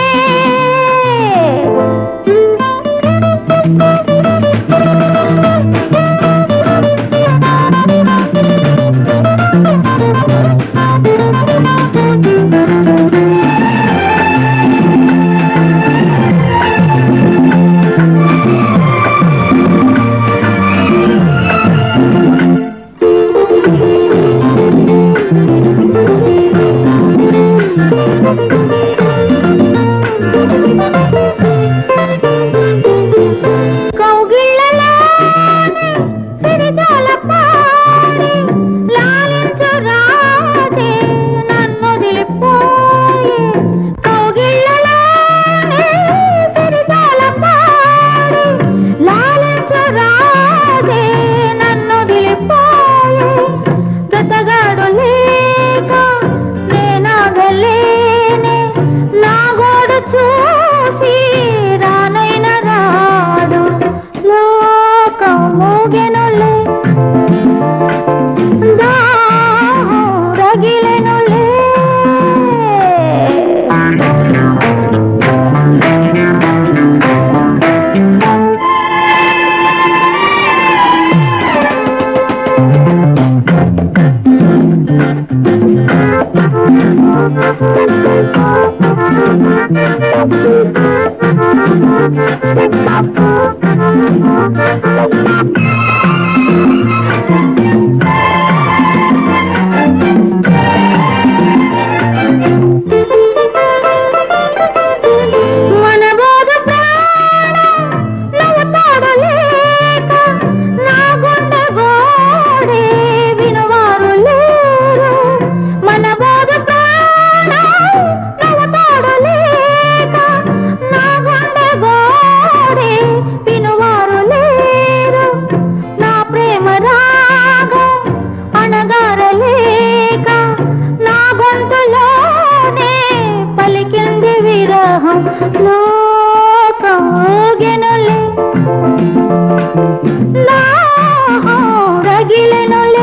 కౌగిళ్ళలోనే సిరిజాల పాడి లాలించు రాజే నన్నొదిలిపోయే కౌగిళ్ళలోనే సిరిజాల పాడి లాలించు రాజే నన్నొదిలిపోయే జతగాడు లేక నేనాగలేనే నా గోడు చూసి రానైన రాడు లోకం మూగెనులే దాహం రగిలెనులే మన బోధ ప్రాణం నువ్వు తోడలేక నా గుండె గోడే వినువారు లేరు మన బోధ ప్రాణం నువ్వు తోడలేక నా గుండె గోడే వినువారు లేరు నా ప్రేమ రాగం అణగారలేక నా గొంతులోనే పలికింది విరహం లోకం ఊగెనులే దాహం రగిలెనులే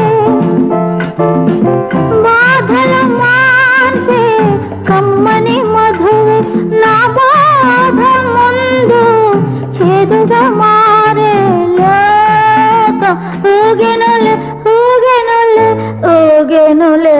బాధల మాన్పే కమ్మని మధువే నా బాధ ముందు చేదుగా మారే లోకం ఊగెనులే ఊగెనులే ఊగెనులే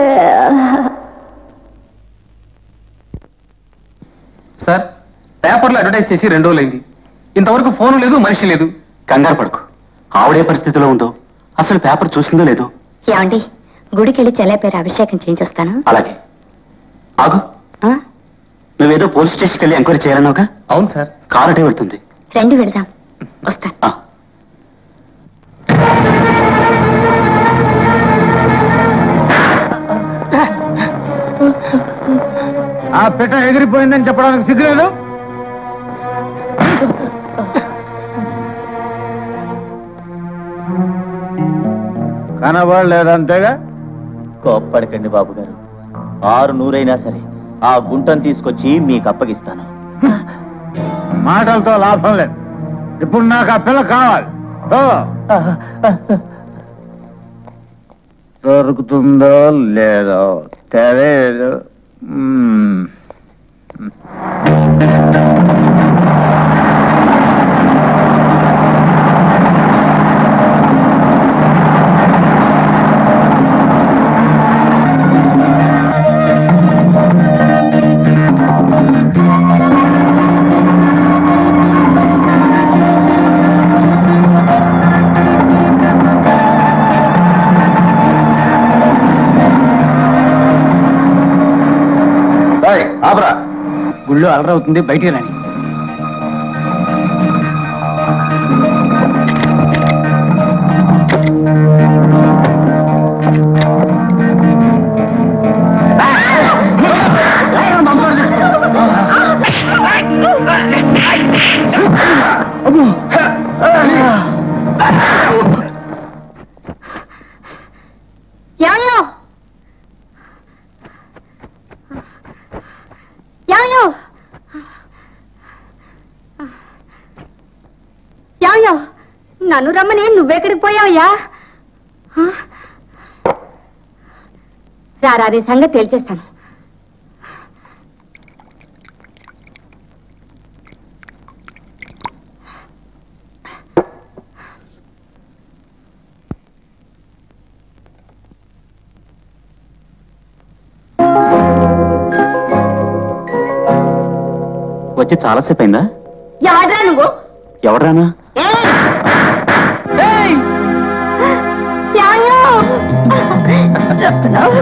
సార్ పేపర్లో అడ్వర్టైజ్ చేసి రెండు రోజులైంది ఇంతవరకు ఫోన్ లేదు మనిషి లేదు కంగారు పడుకు ఆవిడే పరిస్థితిలో ఉందో అసలు పేపర్ చూసిందో లేదో ఏమండి గుడికెళ్ళి చెల్లెపేరు అభిషేకం చేయించొస్తాను అలాగే ఆగు ఆ? నువ్వేదో పోలీస్ స్టేషన్కి వెళ్ళి ఎంక్వైరీ చేయాలన్నావుగా అవును సార్ కారు అటే వెళ్తుంది రండి వెళదాం వస్తాను ఆ. ఆ పిట్ట ఎగిరిపోయిందని చెప్పడానికి సిగ్గులేదు కనబడలేదంతేగా కోప్పడకండి బాబు గారు ఆరు నూరైనా సరే ఆ గుంటను తీసుకొచ్చి మీకు అప్పగిస్తాను మాటలతో లాభం లేదు ఇప్పుడు నాకు ఆ పిల్ల కావాలి ఓ. దొరుకుతుందో లేదో తెలియదు మ్మ్. ఏయ్, ఆపరా గుళ్ళు అలరవుతుంది బయటికి రాని ఏమయ్యో ఏమయ్యో ఏమయ్యో నన్ను రమ్మని నువ్వెక్కడికి పోయావయ్యా ఆ? రారా అదే సంగతి తేల్చేస్తాను వచ్చి చాలాసేపు అయిందా ఎవడ్రా నువ్వు ఎవరానా ఏయ్! యాయో! రత్నం.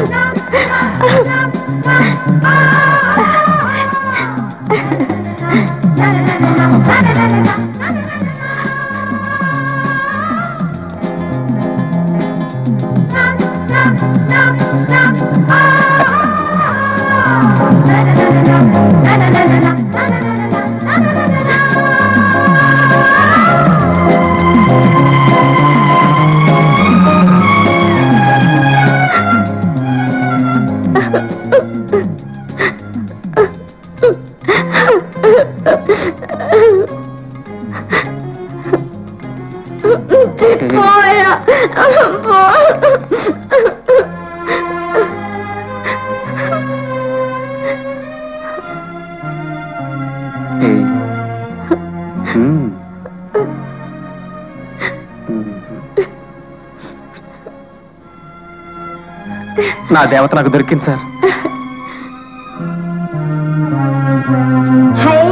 పోయా. పో. నా దేవత నాకు దొరికింది సార్ హై!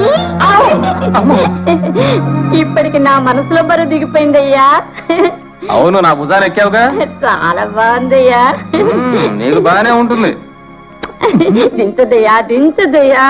ఇప్పటికి నా మనసులో బరువు దిగిపోయిందయ్యా అవును నా భుజాన్ని ఎక్కావుగా చాలా బాగుందయ్యా మ్మ్, నీకు బాగానే ఉంటుంది దించదయ్యా దించదయ్యా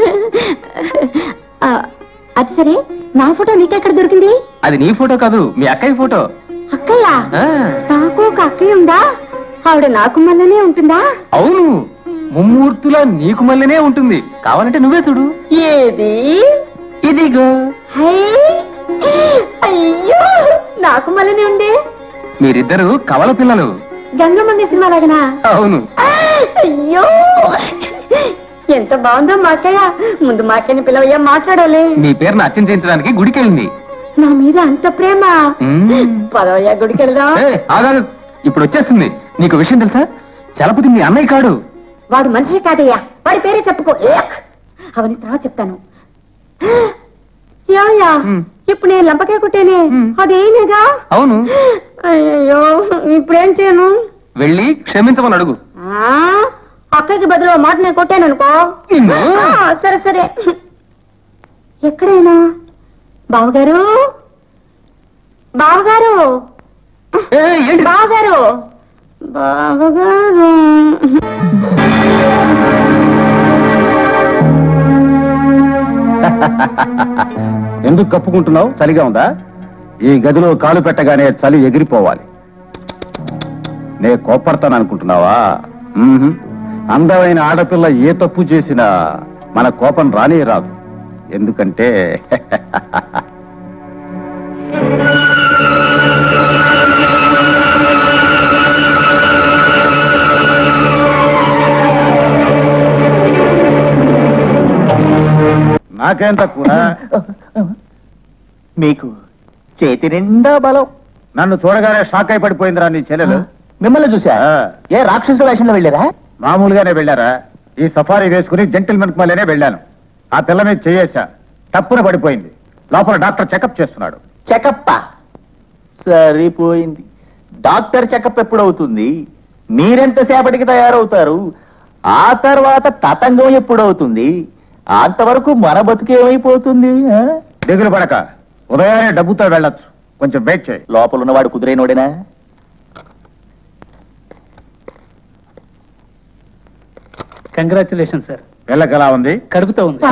ఆ, అది సరే నా ఫోటో నీకెక్కడ దొరికింది అది నీ ఫోటో కాదు మీ అక్కయ్య ఫోటో అక్కయ్య ఆ, నాకు ఒక అక్కయ్య ఉందా ఆవిడ నాకు మళ్ళనే ఉంటుందా అవును ముమ్మూర్తులా నీకు మళ్ళీనే ఉంటుంది కావాలంటే నువ్వే చూడు ఏది ఇదిగో హై! అయ్యో నాకు మళ్ళనే ఉండే మీరిద్దరు కవల పిల్లలు గంగమ్మ సినిమా లాగనా అవును అయ్యో ఎంత బాగుందో మా అక్కయ్య ముందు మా అక్కని పిలవయ్యా మాట్లాడాలి నీ పేరును అర్చన చేయించడానికి గుడికి వెళ్ళింది నా మీద అంత ప్రేమ మ్మ్. పదవయ్యా గుడికి వెళ్దాం ఏ, ఆగాగు. ఇప్పుడు వచ్చేస్తుంది నీకు విషయం తెలుసా చలపతి మీ అన్నయ్య కాడు వాడు మనిషి కాదయ్యా వాడి పేరే చెప్పుకో ఏక్. అవన్నీ తర్వాత చెప్తాను యాయా మ్. ఇప్పుడు నేను లంపకే కుట్టేనే మ్. అదేనేగా అవును అయ్యో ఇప్పుడేం చేయను వెళ్ళి క్షమించమని అడుగు ఆ, అక్కకి బదులు ఓ మాట నేను కొట్టాను అనుకో నిన్ను? ఆ, సరే సరే ఎక్కడైనా బావగారు బావగారు ఏ, ఏంటి బావగారు బావగారు ఎందుకు కప్పుకుంటున్నావు చలిగా ఉందా ఈ గదిలో కాలు పెట్టగానే చలి ఎగిరిపోవాలి నే కోప్పడతాను అనుకుంటున్నావా మ్మ్హ్. అందమైన ఆడపిల్ల ఏ తప్పు చేసినా మన కోపం రానే రాదు ఎందుకంటే నాకేం తక్కువ మీకు చేతి నిండా బలం నన్ను చూడగానే షాక్ అయి పడిపోయిందిరా నీ చెల్లెలు మిమ్మల్ని చూసా ఆ. ఏ రాక్షసుల వేషంలో వెళ్ళారా మామూలుగానే వెళ్ళారా ఈ సఫారీ వేసుకుని జెంటిల్మెన్ మళ్ళీనే వెళ్ళాను ఆ పిల్ల మీద చేయేశా తప్పున పడిపోయింది లోపల డాక్టర్ చెకప్ చేస్తున్నాడు చెకప్ప సరిపోయింది డాక్టర్ చెకప్ ఎప్పుడు అవుతుంది మీరెంతసేపటికి తయారవుతారు ఆ తర్వాత తతంగం ఎప్పుడు అవుతుంది అంతవరకు మన బతుకేమైపోతుంది ఆ? దిగులు పడక ఉదయాన్నే డబ్బుతో వెళ్ళొచ్చు కొంచెం వెయిట్ చేయి లోపల ఉన్నవాడు కుదిరైనోడేనా కంగ్రాచులేషన్ సార్ పిల్లకి ఎలా ఉంది కడుపుతో ఉంది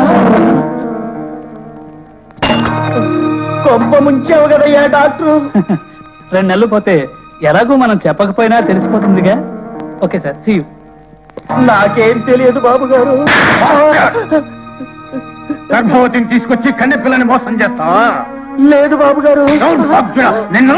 కొంప ముంచావు కదయ్యా డాక్టరు రెండు నెలలు పోతే ఎలాగో మనం చెప్పకపోయినా తెలిసిపోతుందిగా ఓకే సార్ సీ నాకేం తెలియదు బాబు గారు గర్భవతిని తీసుకొచ్చి కన్నె పిల్లని మోసం చేస్తావా లేదు బాబు గారు Don't అర్జున, నిన్ను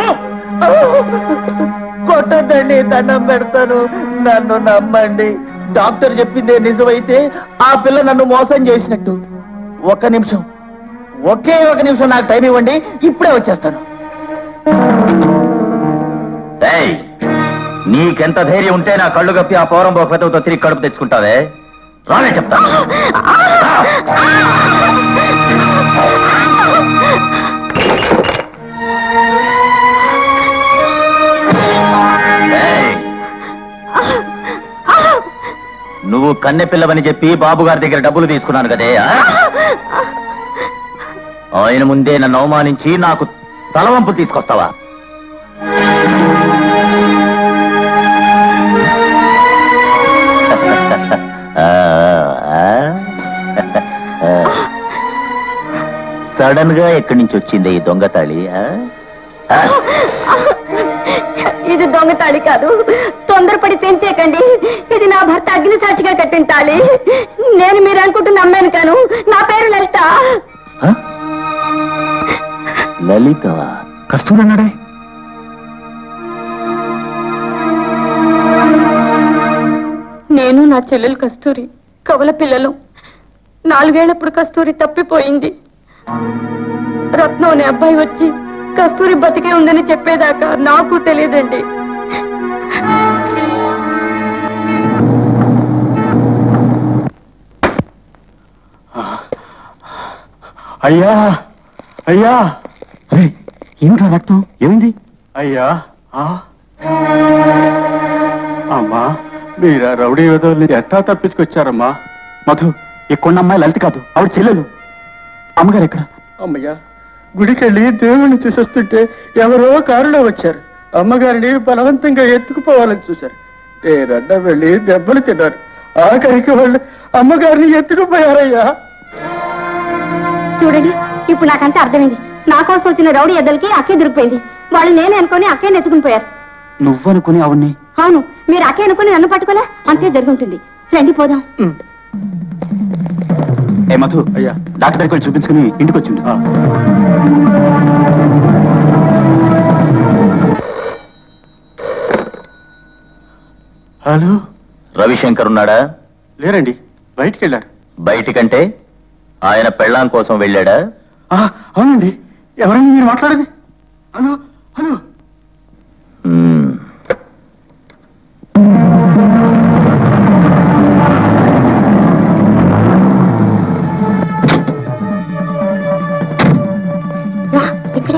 కొట్టద్దండి దండం పెడతాను నన్ను నమ్మండి డాక్టర్ చెప్పిందే నిజమైతే ఆ పిల్ల నన్ను మోసం చేసినట్టు ఒక్క నిమిషం ఒకే ఒక నిమిషం నాకు టైం ఇవ్వండి ఇప్పుడే వచ్చేస్తాను నీకెంత ధైర్యం ఉంటే నా కళ్ళు కప్పి ఆ పౌరం పెదవుతో తిరిగి కడుపు తెచ్చుకుంటావే రానే చెప్తా ఏయ్! నువ్వు కన్నె పిల్లవని చెప్పి బాబు గారి దగ్గర డబ్బులు తీసుకున్నాను కదే ఆ? ఆయన ముందే నన్ను అవమానించి నాకు తలవంపు తీసుకొస్తావా సడన్ గా ఎక్కడి నుంచి వచ్చింది ఈ దొంగతాళి ఆ? ఆ? ఇది దొంగ తాళి కాదు తొందరపడి తెంచేకండి ఇది నా భర్త అగ్ని సాక్షిగా కట్టిన తాళి నేను మీరు అనుకుంటున్న అమ్మాను కాను నా పేరు లలిత ఆ? లలిత కస్తూరి అన్నాడే నేను నా చెల్లెలు కస్తూరి కవల పిల్లలు నాలుగేళ్లప్పుడు కస్తూరి తప్పిపోయింది రత్నం అనే అబ్బాయి వచ్చి కస్తూరి బతికే ఉందని చెప్పేదాకా నాకు తెలియదండి అయ్యా అయ్యా అరే ఏమిట్రా రక్తం ఏమైంది అయ్యా ఆ? అమ్మా మీరా రౌడీ వదవుల్ని ఎట్టా తప్పించుకొచ్చారమ్మా మధు ఇక్కడ అమ్మాయి లలిత కాదు ఆవిడ చెల్లెలు అమ్మగారు ఎక్కడ అమ్మయ్యా గుడికెళ్ళి దేవుణ్ణి చూసొస్తుంటే ఎవరో కారులో వచ్చారు అమ్మగారిని బలవంతంగా ఎత్తుకుపోవాలని చూశారు నేరడ్డ వెళ్ళి దెబ్బలు తిన్నారు ఆఖరికి వాళ్ళు అమ్మగారిని ఎత్తుకుపోయారయ్యా చూడండి ఇప్పుడు నాకంతా అర్థమైంది నా కోసం వచ్చిన రౌడీ ఎద్దలకి అక్కే దొరికిపోయింది వాళ్ళు నేనే అనుకుని అక్కే నెత్తుకుని పోయారు నువ్వనుకుని ఆవిడ్ని అవును మీరు అక్కే అనుకుని నన్ను పట్టుకోలే అంతే జరుగుంటుంది రండి పోదాం ఏ మధు అయ్యా డాక్టర్ దగ్గరికి వెళ్ళి చూపించుకుని ఇంటికి వచ్చిండు ఆ. హలో రవిశంకర్ ఉన్నాడా లేరండి బయటికి వెళ్ళారు బయటికంటే ఆయన పెళ్ళాం కోసం వెళ్ళాడా ఆ, అవునండి ఎవరండి మీరు మాట్లాడేది హలో హలో మ్మ్. ఇక్కడే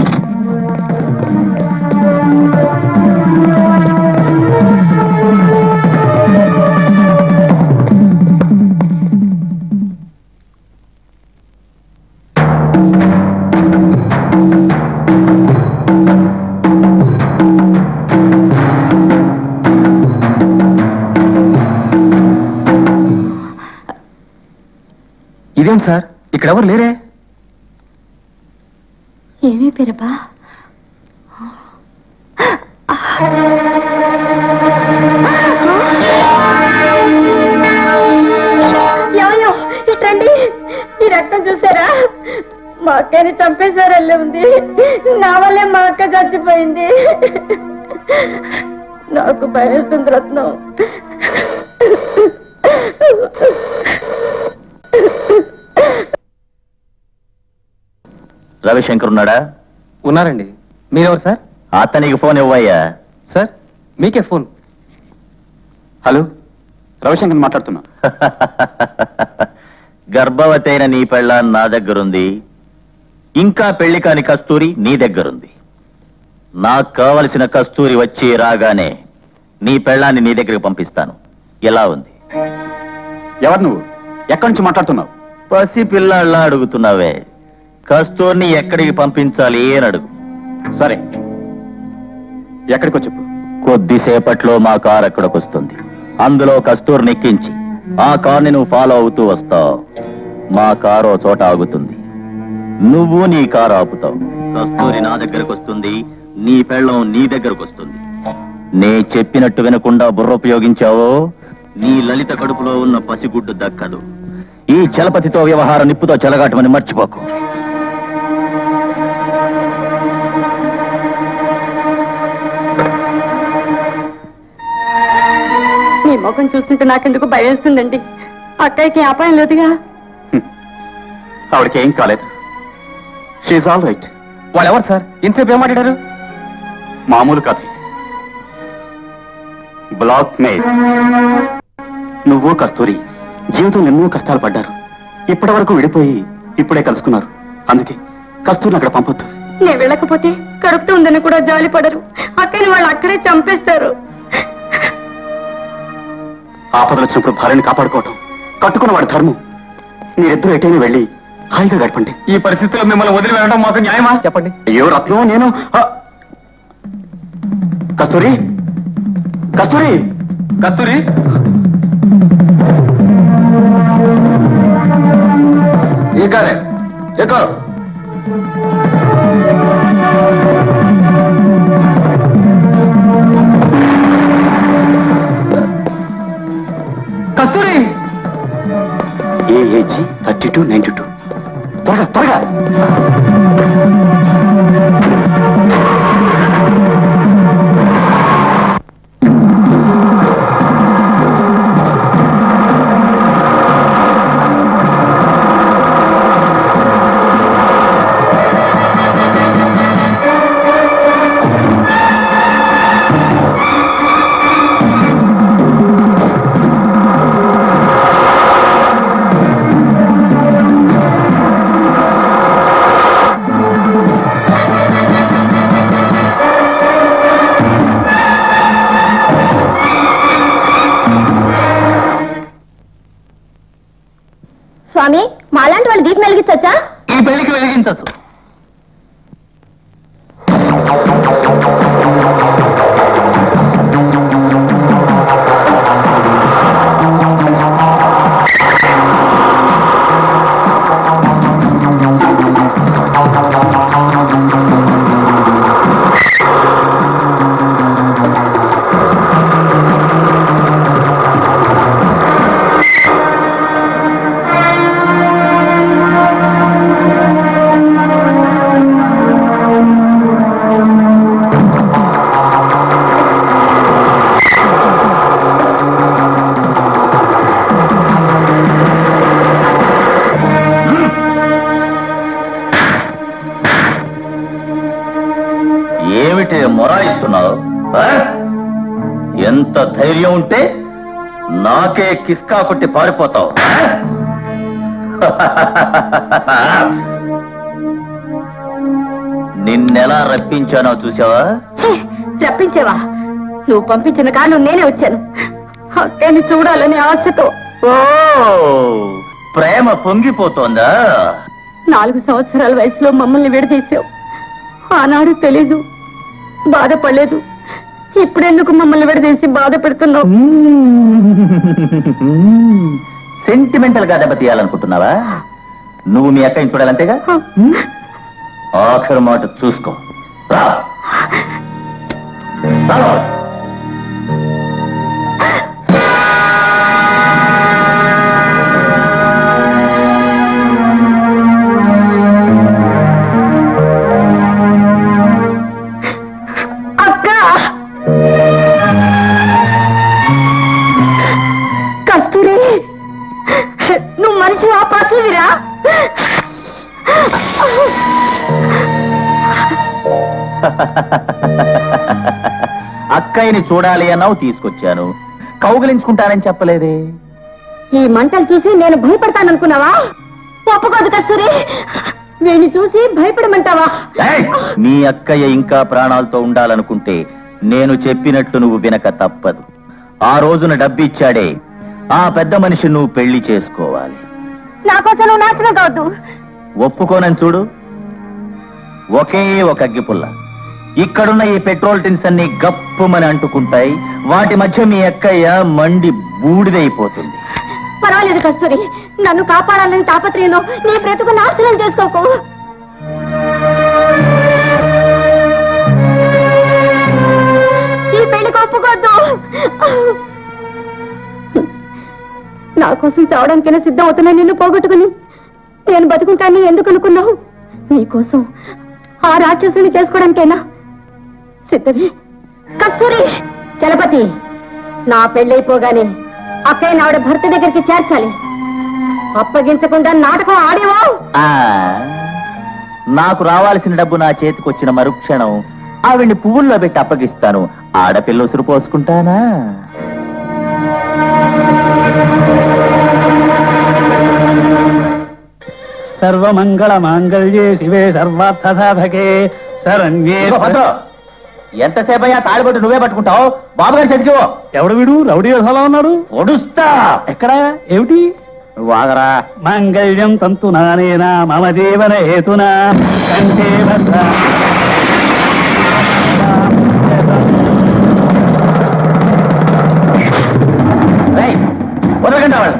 ఇదేం సార్ ఇక్కడ ఎవరు లేరే ఏమీ పేరబ్బా ఏమయ్యో ఇట్రండి ఈ రక్తం చూసారా మా అక్కని చంపేశారల్లే ఉంది నా వల్లే మా అక్క చచ్చిపోయింది నాకు భయస్తుంది రత్నం రవిశంకర్ ఉన్నాడా ఉన్నారండి మీరెవరు సార్ అతనికి ఫోన్ ఇవ్వయ్యా సార్ మీకే ఫోన్ హలో రవిశంకర్ మాట్లాడుతున్నా గర్భవతి అయిన నీ పెళ్ళ నా దగ్గరుంది ఇంకా పెళ్లి కాని కస్తూరి నీ దగ్గరుంది నాకు కావలసిన కస్తూరి వచ్చి రాగానే నీ పెళ్ళాన్ని నీ దగ్గరికి పంపిస్తాను ఎలా ఉంది ఎవరు నువ్వు ఎక్కడి నుంచి మాట్లాడుతున్నావు పసి పిల్లాళ్ళ అడుగుతున్నావే కస్తూరిని ఎక్కడికి పంపించాలి అని అడుగు సరే ఎక్కడికో చెప్పు కొద్దిసేపట్లో మా కార్ అక్కడికి వస్తుంది అందులో కస్తూరిని ఎక్కించి ఆ కార్ని నువ్వు ఫాలో అవుతూ వస్తావు మా కారు ఓ చోట ఆగుతుంది నువ్వు నీ కారు ఆపుతావు కస్తూరి నా దగ్గరకు వస్తుంది నీ పెళ్ళం నీ దగ్గరకు వస్తుంది నే చెప్పినట్టు వినకుండా బుర్ర ఉపయోగించావో నీ లలిత కడుపులో ఉన్న పసిగుడ్డు దక్కదు ఈ చలపతితో వ్యవహారం నిప్పుతో చెలగాటమని మర్చిపోకు నీ ముఖం చూస్తుంటే నాకెందుకు భయం వేస్తుందండి అక్కడికి అపాయం లేదుగా ఆవిడకి ఏం కాలేదు షీజ్ ఆల్ రైట్ వాళ్ళు ఎవరు సార్ ఇంతసేపు ఏం మాట్లాడారు మామూలు కథ బ్లాక్ మెయిల్ నువ్వు కస్తూరి జీవితంలో ఎన్నో కష్టాలు పడ్డారు ఇప్పటి వరకు విడిపోయి ఇప్పుడే కలుసుకున్నారు అందుకే కస్తూరిని అక్కడ పంపొద్దు నేను వెళ్ళకపోతే కడుపుతూ ఉందని కూడా జాలి పడరు అక్కని వాళ్ళు అక్కడే చంపేస్తారు ఆపదలు వచ్చినప్పుడు భార్యని కాపాడుకోవటం కట్టుకున్న వాడి ధర్మం మీరిద్దరూ ఎటైనా వెళ్ళి హాయిగా గడపండి ఈ పరిస్థితుల్లో మిమ్మల్ని వదిలి వెళ్ళడం మాకు న్యాయమా చెప్పండి అయ్యో రత్నం నేను ఆ! కస్తూరి కస్తూరి కస్తూరి ఎక్కాలే ఎక్కు Kasturi AAG thirty two ninety two త్వరగా త్వరగా స్వామి మాలాంటి వాళ్ళు దీపం వెలిగించచ్చా ఈ పెళ్లికి వెలిగించచ్చు ఏమిటి మొరాయిస్తున్నావు ఆ? ఎంత ధైర్యం ఉంటే నాకే కిస్కా కొట్టి పారిపోతావు ఆ? నిన్నెలా రప్పించానో చూసావా ఛీ, రప్పించేవా నువ్వు పంపించిన కాను నేనే వచ్చాను అక్కని చూడాలని ఆశతో ఓ ప్రేమ పొంగిపోతోందా నాలుగు సంవత్సరాల వయసులో మమ్మల్ని విడదీశావు ఆనాడు తెలీదు బాధపడలేదు ఇప్పుడెందుకు మమ్మల్ని విడదీసి బాధ పెడుతున్నావు సెంటిమెంటల్ గా దెబ్బతీయాలనుకుంటున్నావా నువ్వు మీ అక్కని చూడాలంతేగా ఆఖరి మాట చూసుకో రా. రా. అక్క కస్తూరి నువ్వు మనిషి ఆ పసివిరా అక్కయ్యని చూడాలి అన్నావు తీసుకొచ్చాను కౌగిలించుకుంటానని చెప్పలేదే ఈ మంటలు చూసి నేను భయపడతాననుకున్నావా ఒప్పుకోదు కస్తూరి వీణ్ణి చూసి భయపడమంటావా ఏయ్! మీ అక్కయ్య ఇంకా ప్రాణాలతో ఉండాలనుకుంటే నేను చెప్పినట్లు నువ్వు వినక తప్పదు ఆ రోజున డబ్బిచ్చాడే ఆ పెద్ద మనిషి నువ్వు పెళ్లి చేసుకోవాలి నా కోసం నువ్వు నాశనం కావద్దు ఒప్పుకోనని చూడు ఒకే ఒక అగ్గిపుల్ల ఇక్కడున్న ఈ పెట్రోల్ టిన్స్ అన్ని గప్పుమని అంటుకుంటాయి వాటి మధ్య మీ అక్కయ్య మండి బూడిదైపోతుంది పర్వాలేదు కస్తూరి నన్ను కాపాడాలని తాపత్రయంలో నీ బ్రతుకు నాశనం చేసుకోకు ఈ పెళ్లికి ఒప్పుకోద్దు నా కోసం చావడానికైనా సిద్ధం అవుతున్నా నిన్ను పోగొట్టుకుని నేను బతుకుంటాను ఎందుకు అనుకున్నావు నీకోసం ఆ రాక్షసుని చేసుకోవడానికైనా సిద్ధమే కస్తూరి చలపతి నా పెళ్ళైపోగానే అక్కయ్య ఆవిడ భర్త దగ్గరికి చేర్చాలి అప్పగించకుండా నాటకం ఆడేవో ఆ నాకు రావాల్సిన డబ్బు నా చేతికొచ్చిన మరుక్షణం ఆవిడ్ని పువ్వుల్లో పెట్టి అప్పగిస్తాను ఆడపిల్ల ఉసురు పోసుకుంటానా సర్వమంగళ మాంగళ్యే శివే సర్వార్థ సాధకే శరణ్యే ఎంతసేపు అయ్యా తాళిబొట్టు నువ్వే పట్టుకుంటావు బాబుగారు చదివో ఎవడు వీడు రౌడీ ఎలా ఉన్నాడు ఒడుస్తా ఎక్కడ ఏమిటి నువ్వు ఆగరా మాంగళ్యం తంతు నానేనా మమ జీవన హేతునా కంఠే భద్ర రేయ్, వదలకండి వాళ్ళు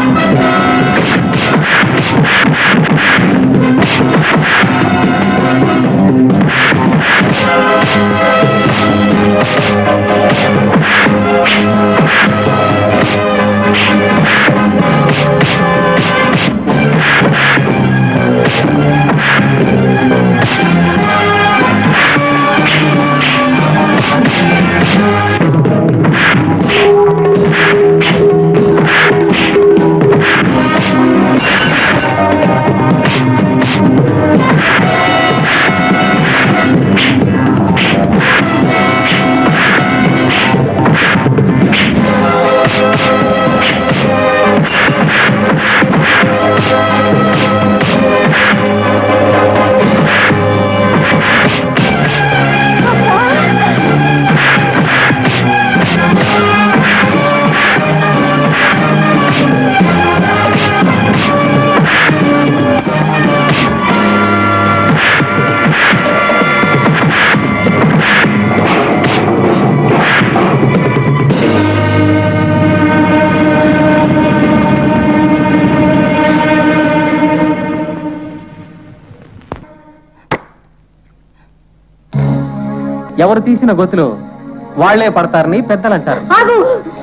ఎవరు తీసిన గొతులు వాళ్లే పడతారని పెద్దలు అంటారు ఆగు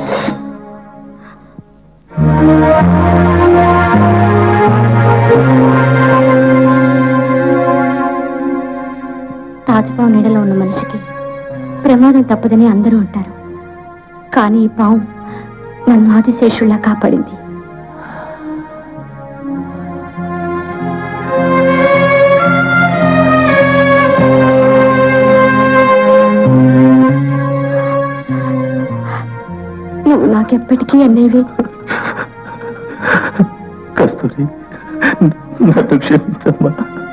తాజ్పావు నీడలో ఉన్న మనిషికి ప్రమాదం తప్పదని అందరూ అంటారు కానీ ఈ పావు నన్ను ఆదిశేషుల్లా కాపాడింది నువ్వు నాకెప్పటికీ అనేవి కస్తూరి నన్ను క్షమించమ్మా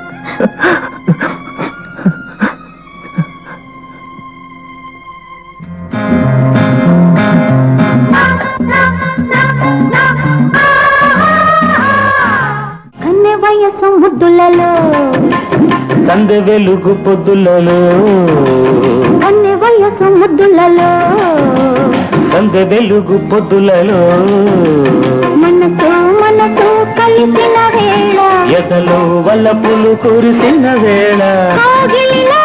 కన్నె వయసు ముద్దులలో సందె వెలుగు పొద్దులలో కన్నె వయసు ముద్దులలో సందె వెలుగు పొద్దులలో మనసు మనసు కలిసిన వేళ ఎదలో వల్లపులు కురిసిన వేళ కోగిలిలో